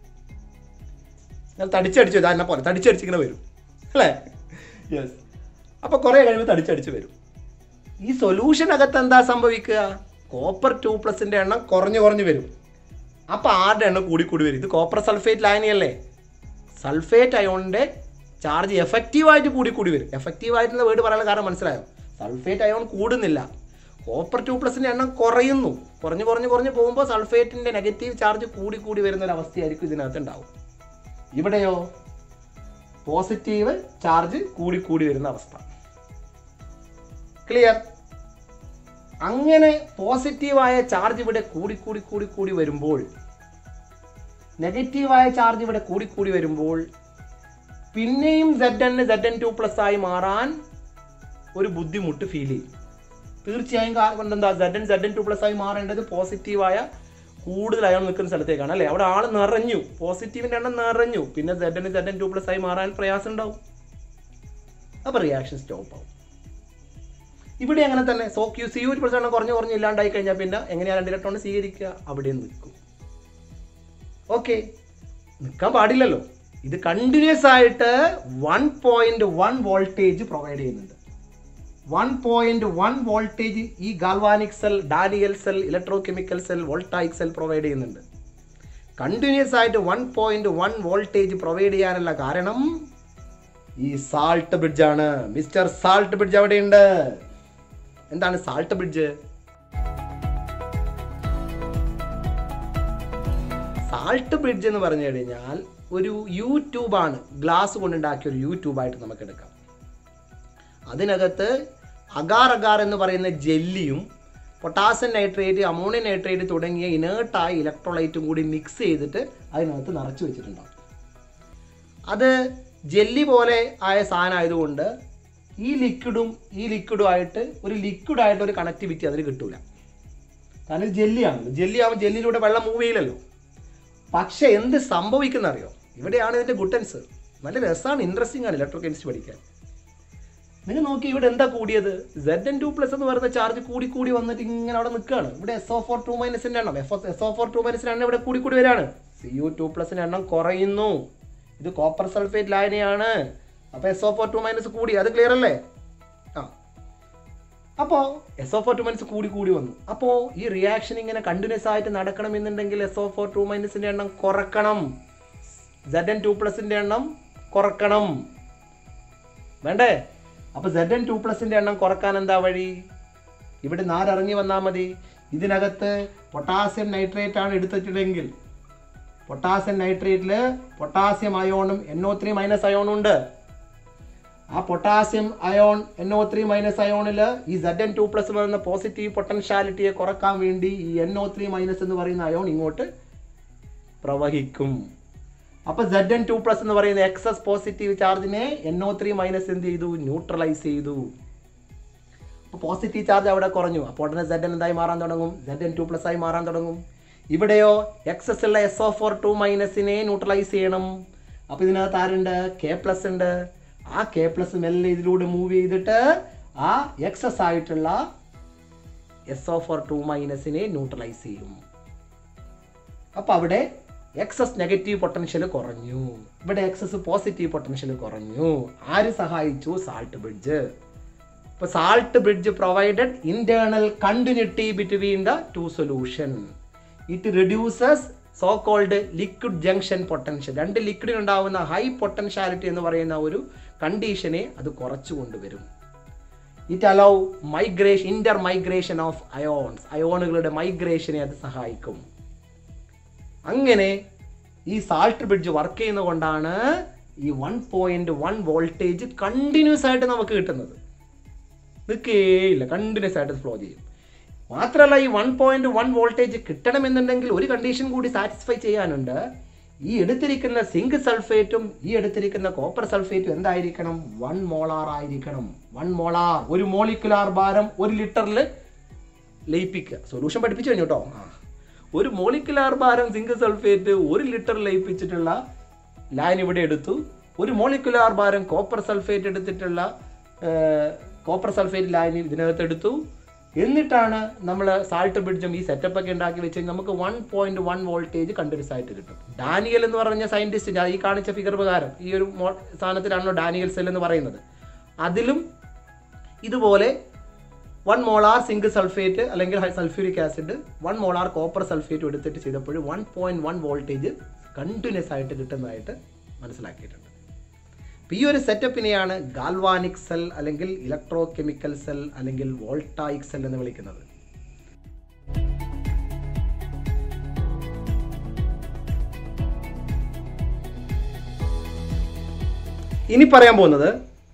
ഞാൻ തടിച്ചടിച്ച് വരും എന്നെ പോലെ തടിച്ചടിച്ചിങ്ങനെ വരും അല്ലേ യെസ് അപ്പോൾ കുറേ കഴിയുമ്പോൾ തടിച്ചടിച്ച് വരും ഈ സൊല്യൂഷനകത്ത് എന്താ സംഭവിക്കുക കോപ്പർ ടു പ്ലസിൻ്റെ എണ്ണം കുറഞ്ഞു കുറഞ്ഞു വരും അപ്പോൾ ആരുടെ എണ്ണം കൂടി കൂടി വരും ഇത് കോപ്പർ സൾഫേറ്റ് ലായനിയല്ലേ സൾഫേറ്റ് അയോണിൻ്റെ ചാർജ് എഫക്റ്റീവായിട്ട് കൂടി കൂടി വരും എഫക്റ്റീവായിട്ടുള്ള വേർഡ് പറയാനുള്ള കാരണം മനസ്സിലായോ സൾഫേറ്റ് അയോൺ കൂടുന്നില്ല കോപ്പർ ടു പ്ലസിൻ്റെ എണ്ണം കുറയുന്നു കുറഞ്ഞു കുറഞ്ഞു കുറഞ്ഞു പോകുമ്പോൾ സൾഫേറ്റിൻ്റെ നെഗറ്റീവ് ചാർജ് കൂടി കൂടി വരുന്ന ഒരു അവസ്ഥയായിരിക്കും ഇതിനകത്ത് ഉണ്ടാവും ഇവിടെയോ പോസിറ്റീവ് ചാർജ് കൂടി കൂടി വരുന്ന അവസ്ഥ ക്ലിയർ അങ്ങനെ പോസിറ്റീവായ ചാർജ് ഇവിടെ കൂടി കൂടി കൂടി കൂടി വരുമ്പോൾ നെഗറ്റീവായ ചാർജ് ഇവിടെ കൂടി കൂടി വരുമ്പോൾ പിന്നെയും Z N Z N two plus ആയി മാറാൻ ഒരു ബുദ്ധിമുട്ട് ഫീൽ ചെയ്യും തീർച്ചയായും കാരണം എന്താ Z N Z N two plus ആയി മാറേണ്ടത് പോസിറ്റീവായ കൂടുതൽ അയാൾ നിൽക്കുന്ന സ്ഥലത്തേക്കാണ് അല്ലേ അവിടെ ആൾ നിറഞ്ഞു പോസിറ്റീവിൻ്റെ എണ്ണം നിറഞ്ഞു പിന്നെ Z N Z N two plus ആയി മാറാൻ പ്രയാസം ഉണ്ടാവും അപ്പോൾ റിയാക്ഷൻ സ്റ്റോപ്പ് ആവും ഇവിടെ അങ്ങനെ തന്നെ സോ ക്യൂ സി ഒരു പ്രശ്നം കുറഞ്ഞു കുറഞ്ഞ് ഇല്ലാണ്ടായി കഴിഞ്ഞാൽ പിന്നെ എങ്ങനെയാണ് രണ്ട് ഇലക്ട്രോൺ സ്വീകരിക്കുക അവിടെ നിൽക്കും ഓക്കെ നിൽക്കാൻ പാടില്ലല്ലോ ഇത് കണ്ടിന്യൂസ് ആയിട്ട് one point one voltage provide ചെയ്യുന്നുണ്ട് വൺ പോയിന്റ് വൺ വോൾട്ടേജ് ഈ galvanic cell Daniel cell electrochemical cell voltaic cell provide ചെയ്യുന്നുണ്ട് കണ്ടിന്യൂസ് ആയിട്ട് one point one voltage provide ചെയ്യാനുള്ള കാരണം ഈ സാൾട്ട് ബ്രിഡ്ജാണ് മിസ്റ്റർ സാൾട്ട് ബ്രിഡ്ജ് അവിടെയുണ്ട് എന്താണ് സാൾട്ട് ബ്രിഡ്ജ് സാൾട്ട് ബ്രിഡ്ജ് എന്ന് പറഞ്ഞു കഴിഞ്ഞാൽ ഒരു യൂട്യൂബാണ് ഗ്ലാസ് കൊണ്ടുണ്ടാക്കിയ ഒരു യൂട്യൂബായിട്ട് നമുക്ക് എടുക്കാം അതിനകത്ത് അഗാർ അഗാർ എന്ന് പറയുന്ന ജെല്ലിയും പൊട്ടാസ്യം നൈട്രേറ്റ് അമോണിയം നൈട്രേറ്റ് തുടങ്ങിയ ഇനേർട്ടായ ഇലക്ട്രോലൈറ്റും കൂടി മിക്സ് ചെയ്തിട്ട് അതിനകത്ത് നിറച്ച് വെച്ചിട്ടുണ്ടാവും അത് ജെല്ലി പോലെ ആയ സാധനം ആയതുകൊണ്ട് ഈ ലിക്വിഡും ഈ ലിക്വിഡും ആയിട്ട് ഒരു ലിക്വിഡായിട്ട് ഒരു കണക്ടിവിറ്റി അതിന് കിട്ടൂല കാരണം ഇത് ജെല്ലിയാണല്ലോ ജെല്ലി ആവുമ്പോൾ ജെല്ലിയിലൂടെ വെള്ളം മൂവ് ചെയ്യില്ലല്ലോ പക്ഷെ എന്ത് സംഭവിക്കുന്ന അറിയോ ഇവിടെയാണ് ഇതിൻ്റെ ഗുട്ടൻസ് നല്ല രസമാണ് ഇൻട്രസ്റ്റിംഗ് ആണ് ഇലക്ട്രോ കെമിസ്ട്രി പഠിക്കാൻ നിങ്ങൾ നോക്കി ഇവിടെ എന്താ കൂടിയത് സെഡ് എൻ ടു പ്ലസ് എന്ന് പറയുന്ന ചാർജ് കൂടി കൂടി വന്നിട്ട് ഇങ്ങനെ അവിടെ നിൽക്കുകയാണ് ഇവിടെ എസ് ഒ ഫോർ ടു മൈനസിൻ്റെ എണ്ണം F S O four two മൈനസിൻ്റെ എണ്ണം ഇവിടെ കൂടി കൂടി വരികയാണ് സി യു ടു പ്ലസിൻ്റെ എണ്ണം കുറയുന്നു ഇത് കോപ്പർ സൾഫേറ്റ് ലായനിയാണ് അപ്പോൾ S O four two minus കൂടി അത് ക്ലിയർ അല്ലേ ആ അപ്പോൾ S O four two minus കൂടി കൂടി വന്നു അപ്പോൾ ഈ റിയാക്ഷൻ ഇങ്ങനെ കണ്ടിന്യൂസ് ആയിട്ട് നടക്കണമെന്നുണ്ടെങ്കിൽ എസ് ഒ ഫോർ ടു മൈനസിൻ്റെ എണ്ണം കുറക്കണം സെഡ് എൻ ടു പ്ലസിൻ്റെ എണ്ണം കുറക്കണം വേണ്ടേ അപ്പോൾ സെഡ് എൻ ടു പ്ലസിൻ്റെ എണ്ണം കുറക്കാൻ എന്താ വഴി ഇവിടെ നാലിറങ്ങി വന്നാൽ മതി ഇതിനകത്ത് പൊട്ടാസ്യം നൈട്രേറ്റ് ആണ് എടുത്തിട്ടുണ്ടെങ്കിൽ പൊട്ടാസ്യം നൈട്രേറ്റിൽ പൊട്ടാസ്യം അയോണും എൻ ഒ ത്രീ മൈനസ് അയോണും ഉണ്ട് ആ potassium ion N O three minus അയോണിൽ ഈ സെഡ് എൻ ടു പ്ലസ് പറയുന്ന പോസിറ്റീവ് പൊട്ടൻഷ്യാലിറ്റിയെ കുറക്കാൻ വേണ്ടി ഈ എൻ ഒ ത്രീ മൈനസ് എന്ന് പറയുന്ന അയോൺ ഇങ്ങോട്ട് പ്രവഹിക്കും അപ്പോൾ സെഡ് എൻ ടു പ്ലസ് എന്ന് പറയുന്ന എക്സസ് പോസിറ്റീവ് ചാർജിനെ എൻ ഒ ത്രീ മൈനസ് എന്ത് ചെയ്തു ന്യൂട്രലൈസ് ചെയ്തു അപ്പോൾ പോസിറ്റീവ് ചാർജ് അവിടെ കുറഞ്ഞു അപ്പോൾ ഉടനെ സെഡ് എൻ എന്തായി മാറാൻ തുടങ്ങും സെഡ് എൻ ടു പ്ലസ് ആയി മാറാൻ തുടങ്ങും ഇവിടെയോ എക്സസ് ഉള്ള എസ് ഒ ഫോർ ടു മൈനസിനെ ന്യൂട്രലൈസ് ചെയ്യണം അപ്പോൾ ഇതിനകത്ത് ആരുണ്ട് കെ പ്ലസ് ഉണ്ട് ആ കെ പ്ലസ് മെല്ലെ ഇതിലൂടെ മൂവ് ചെയ്തിട്ട് ആ എക്സസ് ആയിട്ടുള്ള എസ് ഒ ഫോർ ടു മൈനസിനെ ന്യൂട്രലൈസ് ചെയ്യും അപ്പോൾ അവിടെ എക്സസ് നെഗറ്റീവ് പൊട്ടൻഷ്യൽ കുറഞ്ഞു ഇവിടെ എക്സസ് പോസിറ്റീവ് പൊട്ടൻഷ്യൽ കുറഞ്ഞു ആര് സഹായിച്ചു സാൾട്ട് ബ്രിഡ്ജ് ഇപ്പോൾ salt bridge provided internal continuity between the two solution it reduces so called liquid junction potential രണ്ട് ലിക്വിഡിന് ഉണ്ടാവുന്ന ഹൈ പൊട്ടൻഷ്യാലിറ്റി എന്ന് പറയുന്ന ഒരു കണ്ടീഷനെ അത് കുറച്ചു കൊണ്ടുവരും it allow migration intermigration of ions അയോണുകളുടെ മൈഗ്രേഷനെ അത് സഹായിക്കും അങ്ങനെ ഈ സാൾട്ട് ബ്രിഡ്ജ് വർക്ക് ചെയ്യുന്നത് കൊണ്ടാണ് ഈ one point one voltage continuous ആയിട്ട് നമുക്ക് കിട്ടുന്നത് നിൽക്കേയില്ല കണ്ടിന്യൂസ് ആയിട്ട് ഫ്ലോ ചെയ്യും മാത്രമല്ല ഈ വൺ പോയിന്റ് വൺ വോൾട്ടേജ് കിട്ടണമെന്നുണ്ടെങ്കിൽ ഒരു കണ്ടീഷൻ കൂടി സാറ്റിസ്ഫൈ ചെയ്യാനുണ്ട് ഈ എടുത്തിരിക്കുന്ന സിങ്ക് സൾഫേറ്റും ഈ എടുത്തിരിക്കുന്ന കോപ്പർ സൾഫേറ്റും എന്തായിരിക്കണം വൺ മോളാർ ആയിരിക്കണം വൺ മോളാർ ഒരു മോളിക്കുലാർ ഭാരം ഒരു ലിറ്ററിൽ ലയിപ്പിക്കുക സൊല്യൂഷൻ പഠിപ്പിച്ചു കഴിഞ്ഞു കേട്ടോ ആ ഒരു മോളിക്കുലാർ ഭാരം സിങ്ക് സൾഫേറ്റ് ഒരു ലിറ്റർ ലയിപ്പിച്ചിട്ടുള്ള ലൈൻ ഇവിടെ എടുത്തു ഒരു മോളിക്കുലാർ ഭാരം കോപ്പർ സൾഫേറ്റ് എടുത്തിട്ടുള്ള കോപ്പർ സൾഫേറ്റ് ലൈൻ ഇതിനകത്ത് എടുത്തു എന്നിട്ടാണ് നമ്മൾ സാൾട്ട് ബ്രിഡ്ജും ഈ സെറ്റപ്പ് ഒക്കെ ഉണ്ടാക്കി വെച്ച് കഴിഞ്ഞാൽ നമുക്ക് one point one voltage continuous ആയിട്ട് കിട്ടും ഡാനിയൽ എന്ന് പറഞ്ഞ സയന്റിസ്റ്റ് ഞാൻ ഈ കാണിച്ച ഫിഗർ പ്രകാരം ഈ ഒരു മോ സാധനത്തിലാണല്ലോ ഡാനിയൽ സെൽ എന്ന് പറയുന്നത് അതിലും ഇതുപോലെ വൺ മോളാർ സിങ്ക് സൾഫേറ്റ് അല്ലെങ്കിൽ sulphuric acid one molar copper sulphate എടുത്തിട്ട് ചെയ്തപ്പോൾ one point one voltage continuous ആയിട്ട് കിട്ടുന്നതായിട്ട് മനസ്സിലാക്കിയിട്ടുണ്ട് അപ്പോൾ ഈ ഒരു സെറ്റപ്പിനെയാണ് ഗാൽവാനിക് സെൽ അല്ലെങ്കിൽ ഇലക്ട്രോ കെമിക്കൽ സെൽ അല്ലെങ്കിൽ വോൾട്ടായിക് സെൽ എന്ന് വിളിക്കുന്നത് ഇനി പറയാൻ പോകുന്നത്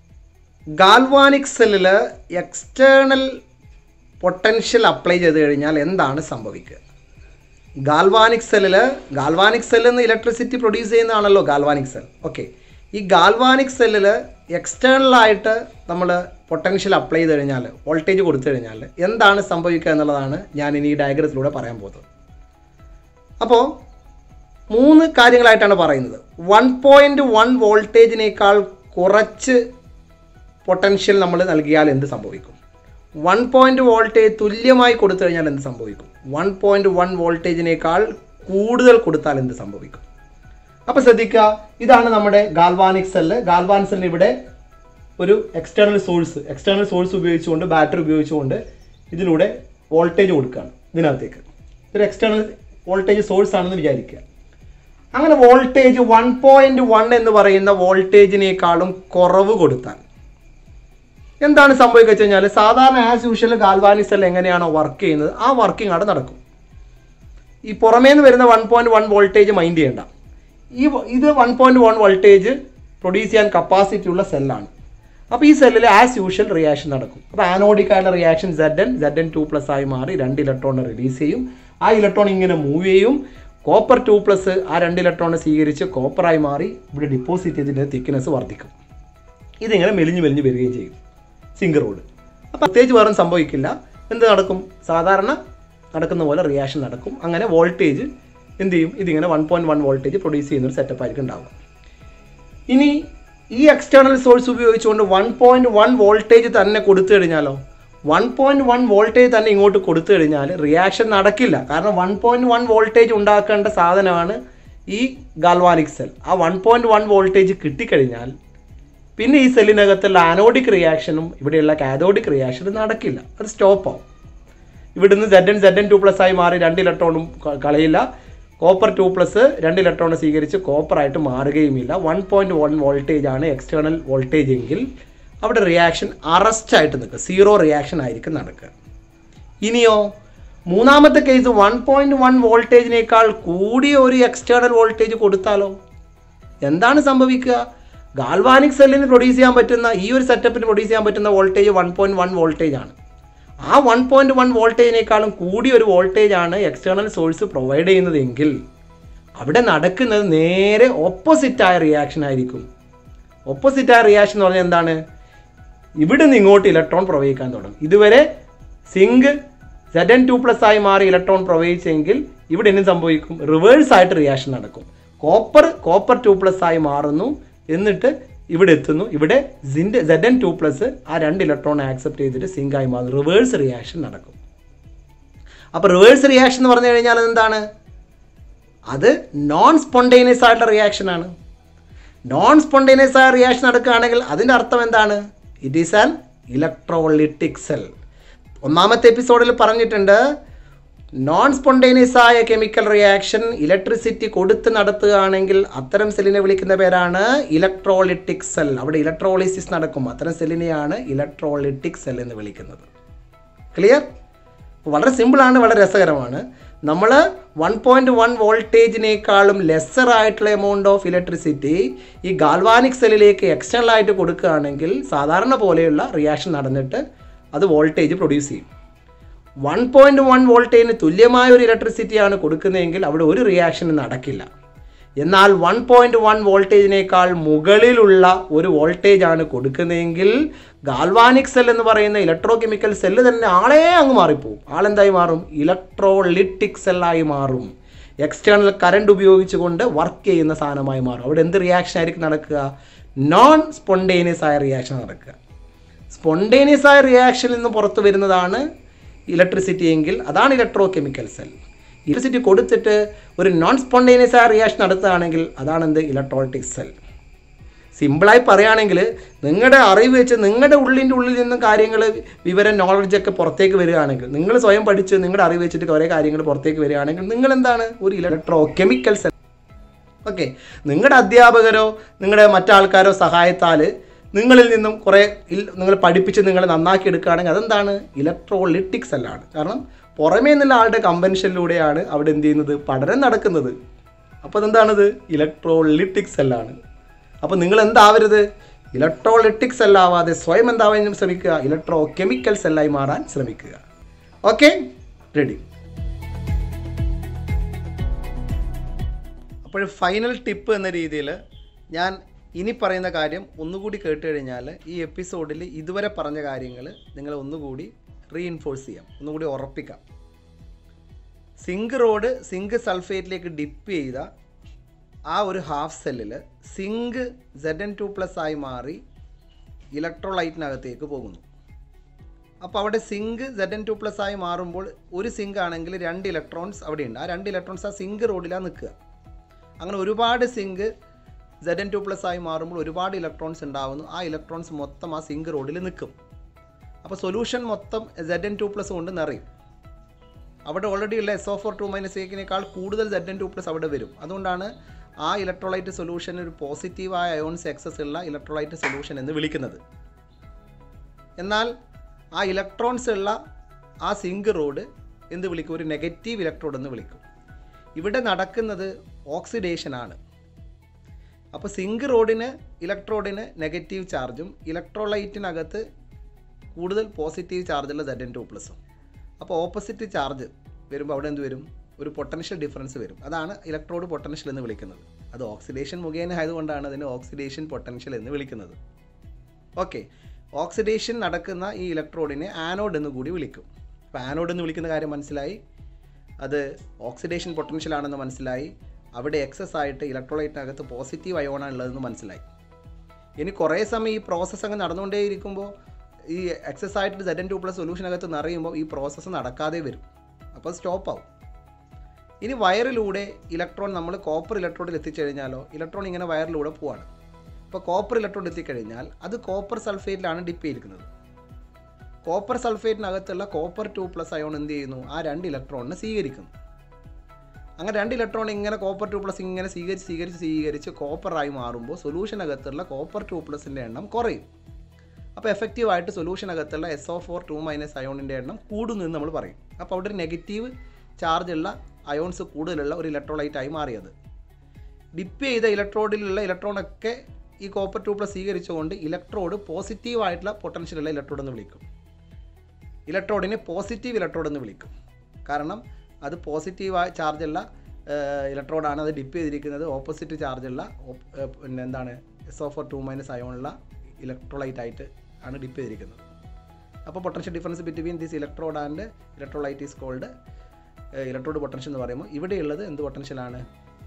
ഗാൽവാനിക് സെല്ലിൽ എക്സ്റ്റേണൽ പൊട്ടൻഷ്യൽ അപ്ലൈ ചെയ്ത് കഴിഞ്ഞാൽ എന്താണ് സംഭവിക്കുക ഗാൽവാനിക് സെല്ലിൽ ഗാൽവാനിക് സെല്ലിൽ നിന്ന് ഇലക്ട്രിസിറ്റി പ്രൊഡ്യൂസ് ചെയ്യുന്നതാണല്ലോ ഗാൽവാനിക് സെൽ ഓക്കെ ഈ ഗാൽവാനിക് സെല്ലിൽ എക്സ്റ്റേണലായിട്ട് നമ്മൾ പൊട്ടൻഷ്യൽ അപ്ലൈ ചെയ്ത് കഴിഞ്ഞാൽ വോൾട്ടേജ് കൊടുത്തു കഴിഞ്ഞാൽ എന്താണ് സംഭവിക്കുക എന്നുള്ളതാണ് ഞാൻ ഇനി ഈ ഡയഗ്രത്തിലൂടെ പറയാൻ പോകുന്നത് അപ്പോൾ മൂന്ന് കാര്യങ്ങളായിട്ടാണ് പറയുന്നത് വൺ പോയിൻറ്റ് വൺ വോൾട്ടേജിനേക്കാൾ കുറച്ച് പൊട്ടൻഷ്യൽ നമ്മൾ നൽകിയാൽ എന്ത് സംഭവിക്കും വൺ പോയിൻറ്റ് വോൾട്ടേജ് തുല്യമായി കൊടുത്തു കഴിഞ്ഞാൽ എന്ത് സംഭവിക്കും വൺ പോയിൻറ്റ് വൺ വോൾട്ടേജിനേക്കാൾ കൂടുതൽ കൊടുത്താൽ എന്ത് സംഭവിക്കും അപ്പോൾ ശ്രദ്ധിക്കുക ഇതാണ് നമ്മുടെ ഗാൽവാനിക് സെല്ല് ഗാൽവാൻ സെല്ലിന് ഇവിടെ ഒരു എക്സ്റ്റേണൽ സോഴ്സ് എക്സ്റ്റേണൽ സോഴ്സ് ഉപയോഗിച്ചുകൊണ്ട് ബാറ്ററി ഉപയോഗിച്ചുകൊണ്ട് ഇതിലൂടെ വോൾട്ടേജ് കൊടുക്കുകയാണ് ഇതിനകത്തേക്ക് ഇതൊരു എക്സ്റ്റേണൽ വോൾട്ടേജ് സോഴ്സ് ആണെന്ന് വിചാരിക്കുക അങ്ങനെ വോൾട്ടേജ് വൺ പോയിന്റ് വൺ എന്ന് പറയുന്ന വോൾട്ടേജിനേക്കാളും കുറവ് കൊടുത്താൽ എന്താണ് സംഭവിക്കുക വെച്ച് കഴിഞ്ഞാൽ സാധാരണ ആസ് യൂഷ്വൽ ഗാൽവാനിക് സെൽ എങ്ങനെയാണോ വർക്ക് ചെയ്യുന്നത് ആ വർക്കിംഗ് അവിടെ നടക്കും ഈ പുറമേ നിന്ന് വരുന്ന one point one voltage mind ചെയ്യേണ്ട ഈ വ- ഇത് one point one voltage produce ചെയ്യാൻ കപ്പാസിറ്റി ഉള്ള സെല്ലാണ് അപ്പോൾ ഈ സെല്ലിൽ ആസ് യൂഷ്വൽ റിയാക്ഷൻ നടക്കും അപ്പോൾ ആനോഡിക് ആയുള്ള reaction Z N Z N two plus ആയി മാറി രണ്ട് ഇലക്ട്രോണിനെ റിലീസ് ചെയ്യും ആ ഇലക്ട്രോൺ ഇങ്ങനെ മൂവ് ചെയ്യും കോപ്പർ ടു പ്ലസ് ആ രണ്ട് ഇലക്ട്രോണിനെ സ്വീകരിച്ച് കോപ്പറായി മാറി ഇവിടെ ഡിപ്പോസിറ്റ് ചെയ്തിട്ട് തിക്നെസ് വർദ്ധിക്കും ഇതിങ്ങനെ മെലിഞ്ഞ് മെലിഞ്ഞ് വരികയും ചെയ്യും സിങ്ക് റോഡ് അപ്പോൾ പ്രത്യേകിച്ച് വേറെ സംഭവിക്കില്ല എന്ത് നടക്കും സാധാരണ നടക്കുന്ന പോലെ റിയാക്ഷൻ നടക്കും അങ്ങനെ വോൾട്ടേജ് എന്ത് ചെയ്യും ഇതിങ്ങനെ one point one voltage produce ചെയ്യുന്ന ഒരു സെറ്റപ്പ് ആയിരിക്കും ഉണ്ടാവുക ഇനി ഈ എക്സ്റ്റേണൽ സോഴ്സ് ഉപയോഗിച്ചുകൊണ്ട് വൺ പോയിൻറ്റ് വൺ വോൾട്ടേജ് തന്നെ കൊടുത്തു കഴിഞ്ഞാലോ വൺ പോയിൻറ്റ് വൺ വോൾട്ടേജ് തന്നെ ഇങ്ങോട്ട് കൊടുത്തു കഴിഞ്ഞാൽ റിയാക്ഷൻ നടക്കില്ല കാരണം വൺ പോയിൻറ്റ് വൺ വോൾട്ടേജ് ഉണ്ടാക്കേണ്ട സാധനമാണ് ഈ ഗാൽവാനിക് സെൽ ആ വൺ പോയിൻറ്റ് വൺ വോൾട്ടേജ് കിട്ടിക്കഴിഞ്ഞാൽ പിന്നെ ഈ സെല്ലിനകത്തുള്ള ആനോഡിക് റിയാക്ഷനും ഇവിടെയുള്ള കാഥോഡിക് റിയാക്ഷനും നടക്കില്ല അത് സ്റ്റോപ്പ് ആവും ഇവിടുന്ന് Z N Z N two plus ആയി മാറി രണ്ട് ഇലക്ട്രോണും ക- കളയില്ല കോപ്പർ ടു പ്ലസ് രണ്ട് ഇലക്ട്രോൺ സ്വീകരിച്ച് കോപ്പർ ആയിട്ട് മാറുകയുമില്ല വൺ പോയിന്റ് വൺ വോൾട്ടേജ് ആണ് എക്സ്റ്റേണൽ വോൾട്ടേജ് എങ്കിൽ അവിടെ റിയാക്ഷൻ അറസ്റ്റ് ആയിട്ട് നിൽക്കുക സീറോ റിയാക്ഷൻ ആയിരിക്കും നടക്കുക ഇനിയോ മൂന്നാമത്തെ കേസ് വൺ പോയിന്റ് വൺ വോൾട്ടേജിനേക്കാൾ കൂടിയ ഒരു എക്സ്റ്റേണൽ വോൾട്ടേജ് കൊടുത്താലോ എന്താണ് സംഭവിക്കുക ഗാൽവാനിക് സെല്ലിന് പ്രൊഡ്യൂസ് ചെയ്യാൻ പറ്റുന്ന ഈ ഒരു സെറ്റപ്പിന് പ്രൊഡ്യൂസ് ചെയ്യാൻ പറ്റുന്ന voltage one point one voltage ആണ് ആ വൺ പോയിൻറ്റ് വൺ വോൾട്ടേജിനേക്കാളും കൂടിയ ഒരു വോൾട്ടേജ് ആണ് എക്സ്റ്റേണൽ സോഴ്സ് പ്രൊവൈഡ് ചെയ്യുന്നതെങ്കിൽ അവിടെ നടക്കുന്നത് നേരെ ഓപ്പോസിറ്റായ റിയാക്ഷൻ ആയിരിക്കും ഓപ്പോസിറ്റായ റിയാക്ഷൻ എന്ന് പറഞ്ഞാൽ എന്താണ് ഇവിടെ നിന്ന് ഇങ്ങോട്ട് ഇലക്ട്രോൺ പ്രവഹിക്കാൻ തുടങ്ങും ഇതുവരെ zinc Z N two plus ആയി മാറി ഇലക്ട്രോൺ പ്രവഹിച്ചെങ്കിൽ ഇവിടെ എന്ത് സംഭവിക്കും റിവേഴ്സ് ആയിട്ട് റിയാക്ഷൻ നടക്കും കോപ്പർ കോപ്പർ ടു പ്ലസ് ആയി മാറുന്നു എന്നിട്ട് ഇവിടെ എത്തുന്നു ഇവിടെ സിൻ്റെ സെഡ് എൻ ടു പ്ലസ് ആ രണ്ട് ഇലക്ട്രോൺ ആക്സെപ്റ്റ് ചെയ്തിട്ട് സിങ്ക് ആയി മാറും റിവേഴ്സ് റിയാക്ഷൻ നടക്കും അപ്പോൾ റിവേഴ്സ് റിയാക്ഷൻ എന്ന് പറഞ്ഞു കഴിഞ്ഞാൽ എന്താണ് അത് നോൺ സ്പോണ്ടേനിയസ് ആയിട്ടുള്ള റിയാക്ഷൻ ആണ് നോൺ സ്പോണ്ടേനിയസ് ആയ റിയാക്ഷൻ നടക്കുകയാണെങ്കിൽ അതിൻ്റെ അർത്ഥം എന്താണ് it is an electrolytic cell ഒന്നാമത്തെ എപ്പിസോഡിൽ പറഞ്ഞിട്ടുണ്ട് നോൺ സ്പോണ്ടേനിയസ് ആയ കെമിക്കൽ റിയാക്ഷൻ ഇലക്ട്രിസിറ്റി കൊടുത്ത് നടത്തുകയാണെങ്കിൽ അത്തരം സെല്ലിനെ വിളിക്കുന്ന പേരാണ് ഇലക്ട്രോളിറ്റിക് സെൽ അവിടെ ഇലക്ട്രോളിസിസ് നടക്കും അത്തരം സെല്ലിനെയാണ് ഇലക്ട്രോളിറ്റിക് സെൽ എന്ന് വിളിക്കുന്നത് ക്ലിയർ വളരെ സിമ്പിളാണ് വളരെ രസകരമാണ് നമ്മൾ വൺ പോയിൻറ്റ് വൺ വോൾട്ടേജിനേക്കാളും ലെസ്സർ ആയിട്ടുള്ള എമൗണ്ട് ഓഫ് ഇലക്ട്രിസിറ്റി ഈ ഗാൽവാനിക് സെല്ലിലേക്ക് എക്സ്റ്റേണൽ ആയിട്ട് കൊടുക്കുകയാണെങ്കിൽ സാധാരണ പോലെയുള്ള റിയാക്ഷൻ നടന്നിട്ട് അത് വോൾട്ടേജ് പ്രൊഡ്യൂസ് ചെയ്യും വൺ പോയിൻറ്റ് വൺ വോൾട്ടേജിന് തുല്യമായ ഒരു ഇലക്ട്രിസിറ്റിയാണ് കൊടുക്കുന്നതെങ്കിൽ അവിടെ ഒരു റിയാക്ഷൻ നടക്കില്ല എന്നാൽ വൺ പോയിൻറ്റ് വൺ വോൾട്ടേജിനേക്കാൾ മുകളിലുള്ള ഒരു വോൾട്ടേജ് ആണ് കൊടുക്കുന്നതെങ്കിൽ ഗാൽവാനിക് സെൽ എന്ന് പറയുന്ന ഇലക്ട്രോ കെമിക്കൽ സെല്ല് തന്നെ ആളെ അങ്ങ് മാറിപ്പോവും ആളെന്തായി മാറും ഇലക്ട്രോളിറ്റിക് സെല്ലായി മാറും എക്സ്റ്റേണൽ കറണ്ട് ഉപയോഗിച്ചുകൊണ്ട് വർക്ക് ചെയ്യുന്ന സാധനമായി മാറും അവിടെ എന്ത് റിയാക്ഷൻ ആയിരിക്കും നടക്കുക നോൺ സ്പോണ്ടേനിയസ് ആയ റിയാക്ഷൻ നടക്കുക സ്പോണ്ടേനിയസ് ആയ റിയാക്ഷനിൽ നിന്ന് പുറത്തു വരുന്നതാണ് ഇലക്ട്രിസിറ്റി എങ്കിൽ അതാണ് ഇലക്ട്രോ കെമിക്കൽ സെൽ ഇലക്ട്രിസിറ്റി കൊടുത്തിട്ട് ഒരു നോൺ സ്പോണ്ടേനിയസ് ആയ റിയാക്ഷൻ നടത്തുകയാണെങ്കിൽ അതാണ് എന്ത് ഇലക്ട്രോളിറ്റിക് സെൽ സിമ്പിളായി പറയുകയാണെങ്കിൽ നിങ്ങളുടെ അറിവ് വെച്ച് നിങ്ങളുടെ ഉള്ളിൻ്റെ ഉള്ളിൽ നിന്നും കാര്യങ്ങൾ വിവരം നോളജൊക്കെ പുറത്തേക്ക് വരികയാണെങ്കിൽ നിങ്ങൾ സ്വയം പഠിച്ച് നിങ്ങളുടെ അറിവ് വെച്ചിട്ട് കുറേ കാര്യങ്ങൾ പുറത്തേക്ക് വരികയാണെങ്കിൽ നിങ്ങൾ എന്താണ് ഒരു ഇലക്ട്രോ കെമിക്കൽ സെൽ ഓക്കെ നിങ്ങളുടെ അധ്യാപകരോ നിങ്ങളുടെ മറ്റാൾക്കാരോ സഹായത്താൽ നിങ്ങളിൽ നിന്നും കുറേ ഇൽ- നിങ്ങൾ പഠിപ്പിച്ച് നിങ്ങളെ നന്നാക്കി എടുക്കുകയാണെങ്കിൽ അതെന്താണ് ഇലക്ട്രോളിറ്റിക് സെല്ലാണ് കാരണം പുറമേ നിന്നുള്ള ആളുടെ കമ്പൻഷനിലൂടെയാണ് അവിടെ എന്ത് ചെയ്യുന്നത് പഠനം നടക്കുന്നത് അപ്പോൾ അതെന്താണത് ഇലക്ട്രോളിറ്റിക് സെല്ലാണ് അപ്പോൾ നിങ്ങൾ എന്താവരുത് ഇലക്ട്രോളിറ്റിക് സെല്ലാവാതെ സ്വയം എന്താവാൻ ശ്രമിക്കുക ഇലക്ട്രോ കെമിക്കൽ സെല്ലായി മാറാൻ ശ്രമിക്കുക ഓക്കെ റെഡി അപ്പോൾ ഫൈനൽ ടിപ്പ് എന്ന രീതിയിൽ ഞാൻ ഇനി പറയുന്ന കാര്യം ഒന്നുകൂടി കേട്ട് കഴിഞ്ഞാൽ ഈ എപ്പിസോഡിൽ ഇതുവരെ പറഞ്ഞ കാര്യങ്ങൾ നിങ്ങൾ ഒന്നുകൂടി റീഇൻഫോഴ്സ് ചെയ്യാം ഒന്നുകൂടി ഉറപ്പിക്കാം സിങ്ക് റോഡ് സിങ്ക് സൾഫേറ്റിലേക്ക് ഡിപ്പ് ചെയ്ത ആ ഒരു ഹാഫ് സെല്ലിൽ zinc Z N two plus ആയി മാറി ഇലക്ട്രോലൈറ്റിനകത്തേക്ക് പോകുന്നു അപ്പോൾ അവിടെ zinc Z N two plus ആയി മാറുമ്പോൾ ഒരു സിങ്ക് ആണെങ്കിൽ രണ്ട് ഇലക്ട്രോൺസ് അവിടെയുണ്ട് ആ രണ്ട് ഇലക്ട്രോൺസ് ആ സിങ്ക് റോഡിലാണ് നിൽക്കുക അങ്ങനെ ഒരുപാട് zinc Z N two plus ആയി മാറുമ്പോൾ ഒരുപാട് ഇലക്ട്രോൺസ് ഉണ്ടാവുന്നു ആ ഇലക്ട്രോൺസ് മൊത്തം ആ സിങ്ക് റോഡിൽ നിൽക്കും അപ്പോൾ സൊല്യൂഷൻ മൊത്തം സെഡ് എൻ ടു പ്ലസ് കൊണ്ട് നിറയും അവിടെ ഓൾറെഡി ഉള്ള S O four two minus എക്കിനേക്കാൾ കൂടുതൽ സെഡ് എൻ ടു പ്ലസ് അവിടെ വരും അതുകൊണ്ടാണ് ആ ഇലക്ട്രോലൈറ്റ് സൊല്യൂഷൻ ഒരു പോസിറ്റീവായ അയോൺസ് എക്സസ് ഉള്ള ഇലക്ട്രോലൈറ്റ് സൊല്യൂഷൻ എന്ന് വിളിക്കുന്നത് എന്നാൽ ആ ഇലക്ട്രോൺസ് ഉള്ള ആ സിങ്ക് റോഡ് എന്ത് വിളിക്കും ഒരു നെഗറ്റീവ് ഇലക്ട്രോഡ് എന്ന് വിളിക്കും ഇവിടെ നടക്കുന്നത് ഓക്സിഡേഷനാണ് അപ്പോൾ സിങ്ക് റോഡിന് ഇലക്ട്രോഡിന് നെഗറ്റീവ് ചാർജും ഇലക്ട്രോലൈറ്റിനകത്ത് കൂടുതൽ പോസിറ്റീവ് ചാർജുള്ള സെഡ് എൻ ടു പ്ലസും അപ്പോൾ ഓപ്പോസിറ്റ് ചാർജ് വരുമ്പോൾ അവിടെ എന്ത് വരും ഒരു പൊട്ടൻഷ്യൽ ഡിഫറൻസ് വരും അതാണ് ഇലക്ട്രോഡ് പൊട്ടൻഷ്യൽ എന്ന് വിളിക്കുന്നത് അത് ഓക്സിഡേഷൻ മുഖേന ആയതുകൊണ്ടാണ് അതിന് ഓക്സിഡേഷൻ പൊട്ടൻഷ്യൽ എന്ന് വിളിക്കുന്നത് ഓക്കെ ഓക്സിഡേഷൻ നടക്കുന്ന ഈ ഇലക്ട്രോഡിനെ ആനോഡ് എന്ന് കൂടി വിളിക്കും അപ്പോൾ ആനോഡ് എന്ന് വിളിക്കുന്ന കാര്യം മനസ്സിലായി അത് ഓക്സിഡേഷൻ പൊട്ടൻഷ്യൽ ആണെന്ന് മനസ്സിലായി അവിടെ എക്സസ് ആയിട്ട് ഇലക്ട്രോലൈറ്റിനകത്ത് പോസിറ്റീവ് അയോണാണ് ഉള്ളതെന്ന് മനസ്സിലായി ഇനി കുറേ സമയം ഈ പ്രോസസ്സ് അങ്ങ് നടന്നുകൊണ്ടേയിരിക്കുമ്പോൾ ഈ എക്സസ് ആയിട്ട് സെഡ് എൻ ടു പ്ലസ് സൊല്യൂഷനകത്ത് നിറയുമ്പോൾ ഈ പ്രോസസ്സ് നടക്കാതെ വരും അപ്പോൾ സ്റ്റോപ്പ് ആവും ഇനി വയറിലൂടെ ഇലക്ട്രോൺ നമ്മൾ കോപ്പർ ഇലക്ട്രോണിൽ എത്തിക്കഴിഞ്ഞാലോ ഇലക്ട്രോൺ ഇങ്ങനെ വയറിലൂടെ പോവാണ് അപ്പോൾ കോപ്പർ ഇലക്ട്രോൺ എത്തിക്കഴിഞ്ഞാൽ അത് കോപ്പർ സൾഫേറ്റിലാണ് ഡിപ്പ് ചെയ്തിരിക്കുന്നത് കോപ്പർ സൾഫേറ്റിനകത്തുള്ള കോപ്പർ ടു പ്ലസ് അയോൺ എന്ത് ചെയ്യുന്നു ആ രണ്ട് ഇലക്ട്രോണിനെ സ്വീകരിക്കുന്നു അങ്ങനെ രണ്ട് ഇലക്ട്രോൺ ഇങ്ങനെ കോപ്പർ ടു പ്ലസ് ഇങ്ങനെ സ്വീകരിച്ച് സ്വീകരിച്ച് സ്വീകരിച്ച് കോപ്പറായി മാറുമ്പോൾ സൊല്യൂഷനകത്തുള്ള കോപ്പർ ടു പ്ലസിൻ്റെ എണ്ണം കുറയും അപ്പോൾ എഫക്റ്റീവായിട്ട് സൊല്യൂഷനകത്തുള്ള S O four two minus അയോണിൻ്റെ എണ്ണം കൂടുന്നു എന്ന് നമ്മൾ പറയും അപ്പോൾ അവിടെ ഒരു നെഗറ്റീവ് ചാർജുള്ള അയോൺസ് കൂടുതലുള്ള ഒരു ഇലക്ട്രോലൈറ്റായി മാറിയത് ഡിപ്പ് ചെയ്ത ഇലക്ട്രോഡിലുള്ള ഇലക്ട്രോണൊക്കെ ഈ കോപ്പർ ടു പ്ലസ് സ്വീകരിച്ചുകൊണ്ട് ഇലക്ട്രോഡ് പോസിറ്റീവ് ആയിട്ടുള്ള പൊട്ടൻഷ്യലുള്ള ഇലക്ട്രോഡ് എന്ന് വിളിക്കും ഇലക്ട്രോഡിനെ പോസിറ്റീവ് ഇലക്ട്രോഡ് എന്ന് വിളിക്കും കാരണം അത് പോസിറ്റീവ് ചാർജുള്ള ഇലക്ട്രോഡാണ് അത് ഡിപ്പ് ചെയ്തിരിക്കുന്നത് ഓപ്പോസിറ്റ് ചാർജുള്ള ഓപ്പ്- ഏഹ് പിന്നെ എന്താണ് S O four two minus അയോണുള്ള ഇലക്ട്രോലൈറ്റ് ആയിട്ട് ആണ് ഡിപ്പ് ചെയ്തിരിക്കുന്നത് അപ്പോൾ potential difference between this electrode and electrolyte is called electrode potential എന്ന് പറയുമ്പോൾ ഇവിടെയുള്ളത് എന്ത് പൊട്ടൻഷ്യലാണ്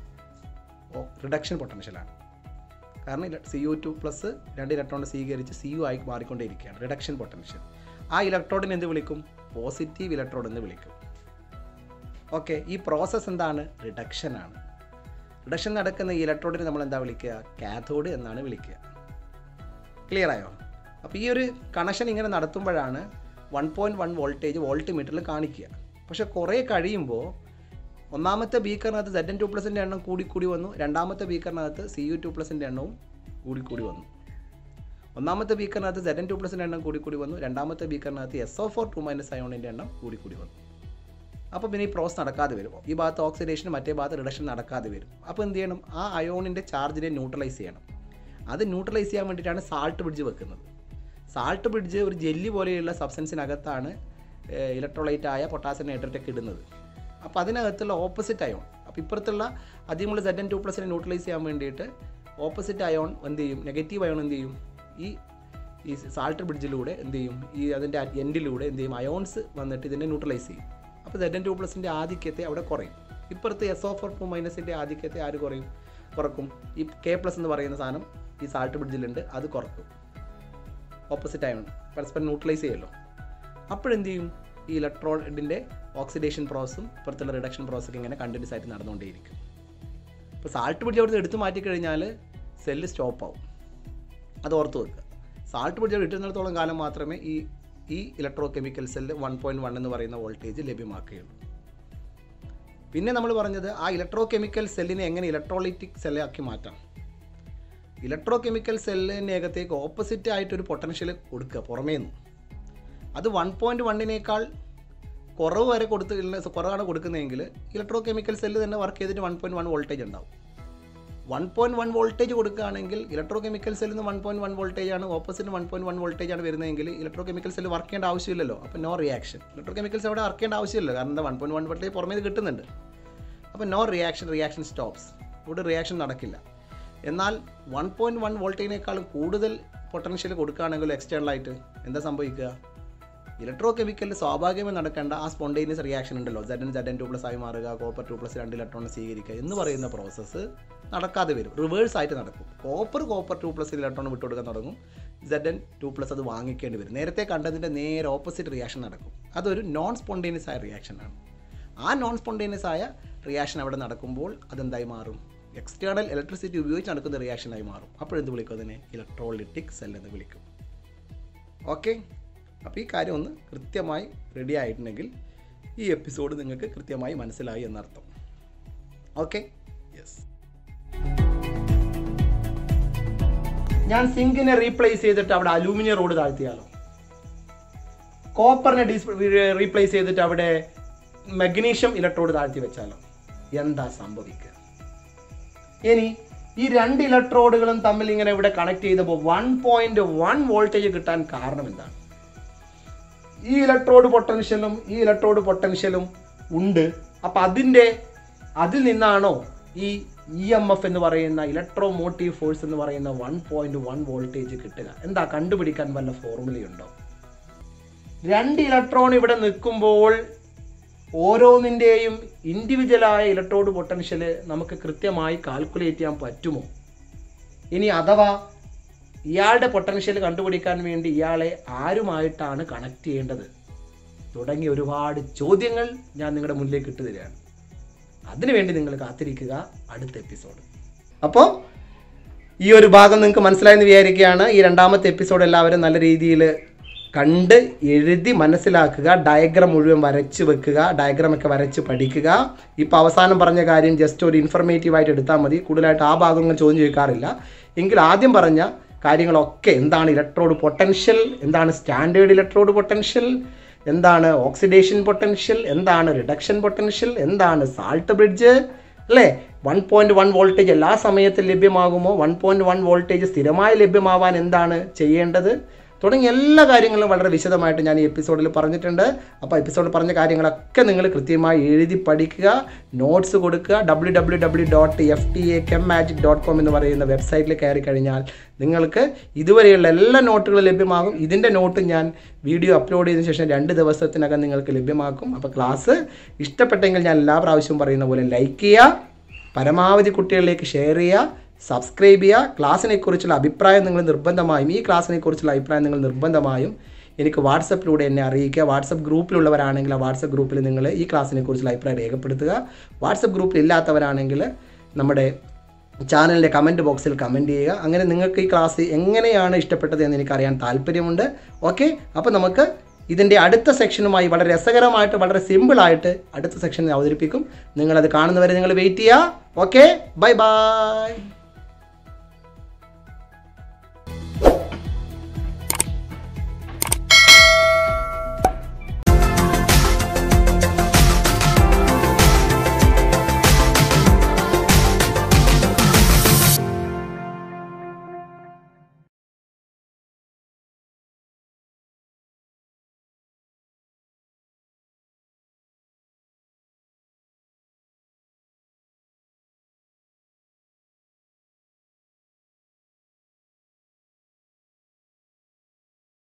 റിഡക്ഷൻ പൊട്ടൻഷ്യലാണ് കാരണം സി യു ടു പ്ലസ് രണ്ട് ഇലക്ട്രോൺ സ്വീകരിച്ച് സി യു ആയി മാറിക്കൊണ്ടേയിരിക്കുകയാണ് റിഡക്ഷൻ പൊട്ടൻഷ്യൽ ആ ഇലക്ട്രോഡിനെ എന്ത് വിളിക്കും പോസിറ്റീവ് ഇലക്ട്രോഡ് എന്ന് വിളിക്കും ഓക്കെ ഈ പ്രോസസ്സ് എന്താണ് റിഡക്ഷൻ ആണ് റിഡക്ഷൻ നടക്കുന്ന ഈ ഇലക്ട്രോഡിനെ നമ്മൾ എന്താ വിളിക്കുക കാഥോഡ് എന്നാണ് വിളിക്കുക ക്ലിയർ ആയോ അപ്പോൾ ഈ ഒരു കണക്ഷൻ ഇങ്ങനെ നടത്തുമ്പോഴാണ് one point one voltage volt മീറ്ററിൽ കാണിക്കുക പക്ഷെ കുറേ കഴിയുമ്പോൾ ഒന്നാമത്തെ ബീക്കറിനകത്ത് സെഡ് എൻ ടു പ്ലസിൻ്റെ എണ്ണം കൂടി കൂടി വന്നു രണ്ടാമത്തെ ബീക്കറിനകത്ത് സി യു ടു പ്ലസിൻ്റെ എണ്ണവും കൂടി കൂടി വന്നു ഒന്നാമത്തെ ബീക്കറിനകത്ത് സെഡ് എൻ ടു പ്ലസിൻ്റെ എണ്ണം കൂടി കൂടി വന്നു രണ്ടാമത്തെ ബീക്കറിനകത്ത് S O four two minus അയോണിൻ്റെ എണ്ണം കൂടി കൂടി വന്നു അപ്പോൾ പിന്നെ ഈ പ്രോസസ് നടക്കാതെ വരും ഈ ഭാഗത്ത് ഓക്സിഡേഷൻ മറ്റേ ഭാഗത്ത് റിഡക്ഷൻ നടക്കാതെ വരും അപ്പോൾ എന്ത് ചെയ്യണം ആ അയോണിൻ്റെ ചാർജിനെ ന്യൂട്രലൈസ് ചെയ്യണം അത് ന്യൂട്രലൈസ് ചെയ്യാൻ വേണ്ടിയിട്ടാണ് സാൾട്ട് ബ്രിഡ്ജ് വെക്കുന്നത് സാൾട്ട് ബ്രിഡ്ജ് ഒരു ജെല്ലി പോലെയുള്ള സബ്സ്റ്റൻസിനകത്താണ് ഇലക്ട്രോലൈറ്റ് ആയ പൊട്ടാസ്യം നൈട്രേറ്റ് ഇടുന്നത് അപ്പോൾ അതിനകത്തുള്ള ഓപ്പോസിറ്റ് അയോൺ അപ്പോൾ ഇപ്പുറത്തുള്ള അധികമുള്ള സെഡ് എൻ ടു പ്ലസിനെ ന്യൂട്രലൈസ് ചെയ്യാൻ വേണ്ടിയിട്ട് ഓപ്പോസിറ്റ് അയോൺ എന്ത് ചെയ്യും നെഗറ്റീവ് അയോൺ എന്ത് ചെയ്യും ഈ ഈ സാൾട്ട് ബ്രിഡ്ജിലൂടെ എന്ത് ചെയ്യും ഈ അതിൻ്റെ എൻഡിലൂടെ എന്ത് ചെയ്യും അയോൺസ് വന്നിട്ട് ഇതിനെ ന്യൂട്രലൈസ് ചെയ്യും അപ്പോൾ സെഡ് എൻ ടു പ്ലസിൻ്റെ ആധിക്യത്തെ അവിടെ കുറയും ഇപ്പുറത്ത് എസ് ഓ ഫോർ ടു മൈനസിൻ്റെ ആധിക്യത്തെ ആര് കുറയും കുറക്കും ഈ കെ പ്ലസ് എന്ന് പറയുന്ന സാധനം ഈ സാൾട്ട് ബ്രിഡ്ജിലുണ്ട് അത് കുറക്കും ഓപ്പോസിറ്റ് അയോൺ പരസ്പരം ന്യൂട്രലൈസ് ചെയ്യുമല്ലോ അപ്പോഴെന്ത് ചെയ്യും ഈ ഇലക്ട്രോഡിൻ്റെ ഓക്സിഡേഷൻ പ്രോസസ്സും ഇപ്പുറത്തുള്ള റിഡക്ഷൻ പ്രോസസ്സൊക്കെ ഇങ്ങനെ കണ്ടിന്യൂസ് ആയിട്ട് നടന്നുകൊണ്ടേയിരിക്കും ഇപ്പോൾ സാൾട്ട് പിടിച്ച് അവിടുന്ന് എടുത്തു മാറ്റി കഴിഞ്ഞാൽ സെല്ല് സ്റ്റോപ്പ് ആവും അത് ഓർത്ത് വെക്കുക സാൾട്ട് പിടിച്ച് ഇട്ടുന്നിടത്തോളം കാലം മാത്രമേ ഈ ഈ electro chemical cell one point one എന്ന് പറയുന്ന വോൾട്ടേജ് ലഭ്യമാക്കുകയുള്ളൂ പിന്നെ നമ്മൾ പറഞ്ഞത് ആ ഇലക്ട്രോ കെമിക്കൽ സെല്ലിനെ എങ്ങനെ ഇലക്ട്രോളിറ്റിക് സെല്ലാക്കി മാറ്റാം ഇലക്ട്രോ കെമിക്കൽ സെല്ലിനകത്തേക്ക് ഓപ്പോസിറ്റ് ആയിട്ടൊരു പൊട്ടൻഷ്യൽ കൊടുക്കുക പുറമേ നിന്ന് അത് വൺ പോയിൻറ്റ് വണ്ണിനേക്കാൾ കുറവ് വരെ കൊടുത്ത് കുറവാണ് കൊടുക്കുന്നതെങ്കിൽ ഇലക്ട്രോ കെമിക്കൽ സെല്ല് തന്നെ വർക്ക് ചെയ്തിട്ട് വൺ പോയിൻറ്റ് വൺ വോൾട്ടേജ് ഉണ്ടാവും വൺ പോയിൻറ്റ് വൺ വോൾട്ടേജ് കൊടുക്കുകയാണെങ്കിൽ ഇലക്ട്രോ കെമിക്കൽ സെല്ലിൽ നിന്ന് വൺ പോയിൻറ്റ് വൺ വോൾട്ടേജ് ആണ് opposite one point one voltage ആണ് വരുന്നതെങ്കിൽ ഇലക്ട്രോ കെമിക്കൽ സെല്ല് വർക്ക് ചെയ്യേണ്ട ആവശ്യമില്ലല്ലോ അപ്പോൾ നോ റിയാക്ഷൻ ഇലക്ട്രോ കെമിക്കൽസ് അവിടെ വർക്ക് ചെയ്യേണ്ട ആവശ്യമില്ല കാരണം എന്താ വൺ പോയിൻറ്റ് വൺ വോൾട്ടേജ് പുറമേ നിന്ന് കിട്ടുന്നുണ്ട് അപ്പോൾ നോ റിയാക്ഷൻ റിയാക്ഷൻ സ്റ്റോപ്സ് ഇവിടെ റിയാക്ഷൻ നടക്കില്ല എന്നാൽ വൺ പോയിൻറ്റ് വൺ വോൾട്ടേജിനേക്കാളും കൂടുതൽ പൊട്ടൻഷ്യൽ കൊടുക്കുകയാണെങ്കിൽ എക്സ്റ്റേണലായിട്ട് എന്താ സംഭവിക്കുക ഇലക്ട്രോ കെമിക്കലിൽ സ്വാഭാവികമായി നടക്കേണ്ട ആ സ്പോണ്ടേനിയസ് റിയാക്ഷൻ ഉണ്ടല്ലോ Z N Z N two plus ആയി മാറുക കോപ്പർ ടു പ്ലസ് രണ്ട് ഇലക്ട്രോൺ സ്വീകരിക്കുക എന്ന് പറയുന്ന പ്രോസസ്സ് നടക്കാതെ വരും റിവേഴ്സ് ആയിട്ട് നടക്കും copper copper two plus electron വിട്ടുകൊടുക്കാൻ തുടങ്ങും സെഡ് എൻ ടു പ്ലസ് അത് വാങ്ങിക്കേണ്ടി വരും നേരത്തെ കണ്ടതിൻ്റെ നേരെ ഓപ്പോസിറ്റ് റിയാക്ഷൻ നടക്കും അതൊരു നോൺ സ്പോണ്ടേനിയസ് ആയ റിയാക്ഷനാണ് ആ നോൺ സ്പോണ്ടേനിയസ് ആയ റിയാക്ഷൻ അവിടെ നടക്കുമ്പോൾ അതെന്തായി മാറും എക്സ്റ്റേണൽ ഇലക്ട്രിസിറ്റി ഉപയോഗിച്ച് നടക്കുന്ന റിയാക്ഷനായി മാറും അപ്പോഴെന്ത് വിളിക്കും അതിനെ ഇലക്ട്രോളിറ്റിക് സെൽ എന്ന് വിളിക്കും ഓക്കെ അപ്പോൾ ഈ കാര്യം ഒന്ന് കൃത്യമായി റെഡി ആയിട്ടുണ്ടെങ്കിൽ ഈ എപ്പിസോഡ് നിങ്ങൾക്ക് കൃത്യമായി മനസ്സിലായി എന്നർത്ഥം ഓക്കെ യെസ് ഞാൻ സിങ്കിനെ റീപ്ലേസ് ചെയ്തിട്ട് അവിടെ അലൂമിനിയം റോഡ് താഴ്ത്തിയാലോ കോപ്പറിനെ റീപ്ലേസ് ചെയ്തിട്ട് അവിടെ മഗ്നീഷ്യം ഇലക്ട്രോഡ് താഴ്ത്തി വെച്ചാലോ എന്താ സംഭവിക്കുക ഇനി ഈ രണ്ട് ഇലക്ട്രോഡുകളും തമ്മിൽ ഇങ്ങനെ ഇവിടെ കണക്ട് ചെയ്തപ്പോൾ വൺ പോയിന്റ് വൺ വോൾട്ടേജ് കിട്ടാൻ കാരണം എന്താണ് ഈ ഇലക്ട്രോഡ് പൊട്ടൻഷ്യലും ഈ ഇലക്ട്രോഡ് പൊട്ടൻഷ്യലും ഉണ്ട് അപ്പം അതിൻ്റെ അതിൽ നിന്നാണോ ഈ ഇ എം എഫ് എന്ന് പറയുന്ന ഇലക്ട്രോ മോട്ടീവ് ഫോഴ്സ് എന്ന് പറയുന്ന വൺ പോയിന്റ് വൺ വോൾട്ടേജ് കിട്ടുക എന്താ കണ്ടുപിടിക്കാൻ വല്ല ഫോർമുലയുണ്ടോ രണ്ട് ഇലക്ട്രോൺ ഇവിടെ നിൽക്കുമ്പോൾ ഓരോന്നിൻ്റെയും ഇൻഡിവിജ്വലായ ഇലക്ട്രോഡ് പൊട്ടൻഷ്യൽ നമുക്ക് കൃത്യമായി കാൽക്കുലേറ്റ് ചെയ്യാൻ പറ്റുമോ ഇനി അഥവാ ഇയാളുടെ പൊട്ടൻഷ്യൽ കണ്ടുപിടിക്കാൻ വേണ്ടി ഇയാളെ ആരുമായിട്ടാണ് കണക്ട് ചെയ്യേണ്ടത് തുടങ്ങിയ ഒരുപാട് ചോദ്യങ്ങൾ ഞാൻ നിങ്ങളുടെ മുന്നിലേക്ക് ഇട്ടു തരികയാണ് അതിനുവേണ്ടി നിങ്ങൾ കാത്തിരിക്കുക അടുത്ത എപ്പിസോഡ് അപ്പോൾ ഈ ഒരു ഭാഗം നിങ്ങൾക്ക് മനസ്സിലായെന്ന് വിചാരിക്കുകയാണ് ഈ രണ്ടാമത്തെ എപ്പിസോഡ് എല്ലാവരും നല്ല രീതിയിൽ കണ്ട് എഴുതി മനസ്സിലാക്കുക ഡയഗ്രാം മുഴുവൻ വരച്ച് വെക്കുക ഡയഗ്രാം ഒക്കെ വരച്ച് പഠിക്കുക ഇപ്പോൾ അവസാനം പറഞ്ഞ കാര്യം ജസ്റ്റ് ഒരു ഇൻഫർമേറ്റീവ് ആയിട്ട് എടുത്താൽ മതി കൂടുതലായിട്ട് ആ ഭാഗങ്ങൾ ചോദ്യം ചോദിക്കാറില്ല എങ്കിൽ ആദ്യം പറഞ്ഞ കാര്യങ്ങളൊക്കെ എന്താണ് ഇലക്ട്രോഡ് പൊട്ടൻഷ്യൽ എന്താണ് സ്റ്റാൻഡേർഡ് ഇലക്ട്രോഡ് പൊട്ടൻഷ്യൽ എന്താണ് ഓക്സിഡേഷൻ പൊട്ടൻഷ്യൽ എന്താണ് റിഡക്ഷൻ പൊട്ടൻഷ്യൽ എന്താണ് സാൾട്ട് ബ്രിഡ്ജ് അല്ലേ വൺ പോയിൻറ്റ് വൺ വോൾട്ടേജ് എല്ലാ സമയത്തും ലഭ്യമാകുമോ വൺ പോയിൻറ്റ് വൺ വോൾട്ടേജ് സ്ഥിരമായി ലഭ്യമാവാൻ എന്താണ് ചെയ്യേണ്ടത് തുടങ്ങിയ എല്ലാ കാര്യങ്ങളും വളരെ വിശദമായിട്ട് ഞാൻ ഈ എപ്പിസോഡിൽ പറഞ്ഞിട്ടുണ്ട് അപ്പോൾ എപ്പിസോഡിൽ പറഞ്ഞ കാര്യങ്ങളൊക്കെ നിങ്ങൾ കൃത്യമായി എഴുതി പഠിക്കുക നോട്ട്സ് കൊടുക്കുക W W W dot F T A chem magic dot com എന്ന് പറയുന്ന വെബ്സൈറ്റിൽ കയറി കഴിഞ്ഞാൽ നിങ്ങൾക്ക് ഇതുവരെയുള്ള എല്ലാ നോട്ടുകളും ലഭ്യമാകും ഇതിൻ്റെ നോട്ട് ഞാൻ വീഡിയോ അപ്ലോഡ് ചെയ്തതിനു ശേഷം രണ്ട് ദിവസത്തിനകം നിങ്ങൾക്ക് ലഭ്യമാക്കും അപ്പോൾ ക്ലാസ് ഇഷ്ടപ്പെട്ടെങ്കിൽ ഞാൻ എല്ലാ പ്രാവശ്യവും പറയുന്ന പോലെ ലൈക്ക് ചെയ്യുക പരമാവധി കുട്ടികളിലേക്ക് ഷെയർ ചെയ്യുക സബ്സ്ക്രൈബ് ചെയ്യുക ക്ലാസ്സിനെ കുറിച്ചുള്ള അഭിപ്രായം നിങ്ങൾ നിർബന്ധമായും ഈ ക്ലാസ്സിനെ കുറിച്ചുള്ള അഭിപ്രായം നിങ്ങൾ നിർബന്ധമായും എനിക്ക് വാട്സപ്പിലൂടെ എന്നെ അറിയിക്കുക വാട്സപ്പ് ഗ്രൂപ്പിലുള്ളവരാണെങ്കിൽ ആ വാട്സപ്പ് ഗ്രൂപ്പിൽ നിങ്ങൾ ഈ ക്ലാസ്സിനെ കുറിച്ചുള്ള അഭിപ്രായം രേഖപ്പെടുത്തുക വാട്സപ്പ് ഗ്രൂപ്പിൽ ഇല്ലാത്തവരാണെങ്കിൽ നമ്മുടെ ചാനലിൻ്റെ കമൻറ്റ് ബോക്സിൽ കമൻറ്റ് ചെയ്യുക അങ്ങനെ നിങ്ങൾക്ക് ഈ ക്ലാസ് എങ്ങനെയാണ് ഇഷ്ടപ്പെട്ടത് എന്ന് എനിക്കറിയാൻ താല്പര്യമുണ്ട് ഓക്കെ അപ്പോൾ നമുക്ക് ഇതിൻ്റെ അടുത്ത സെക്ഷനുമായി വളരെ രസകരമായിട്ട് വളരെ സിമ്പിളായിട്ട് അടുത്ത സെക്ഷനിൽ അവതരിപ്പിക്കും നിങ്ങളത് കാണുന്നവരെ നിങ്ങൾ വെയിറ്റ് ചെയ്യുക ഓക്കെ ബൈ ബൈ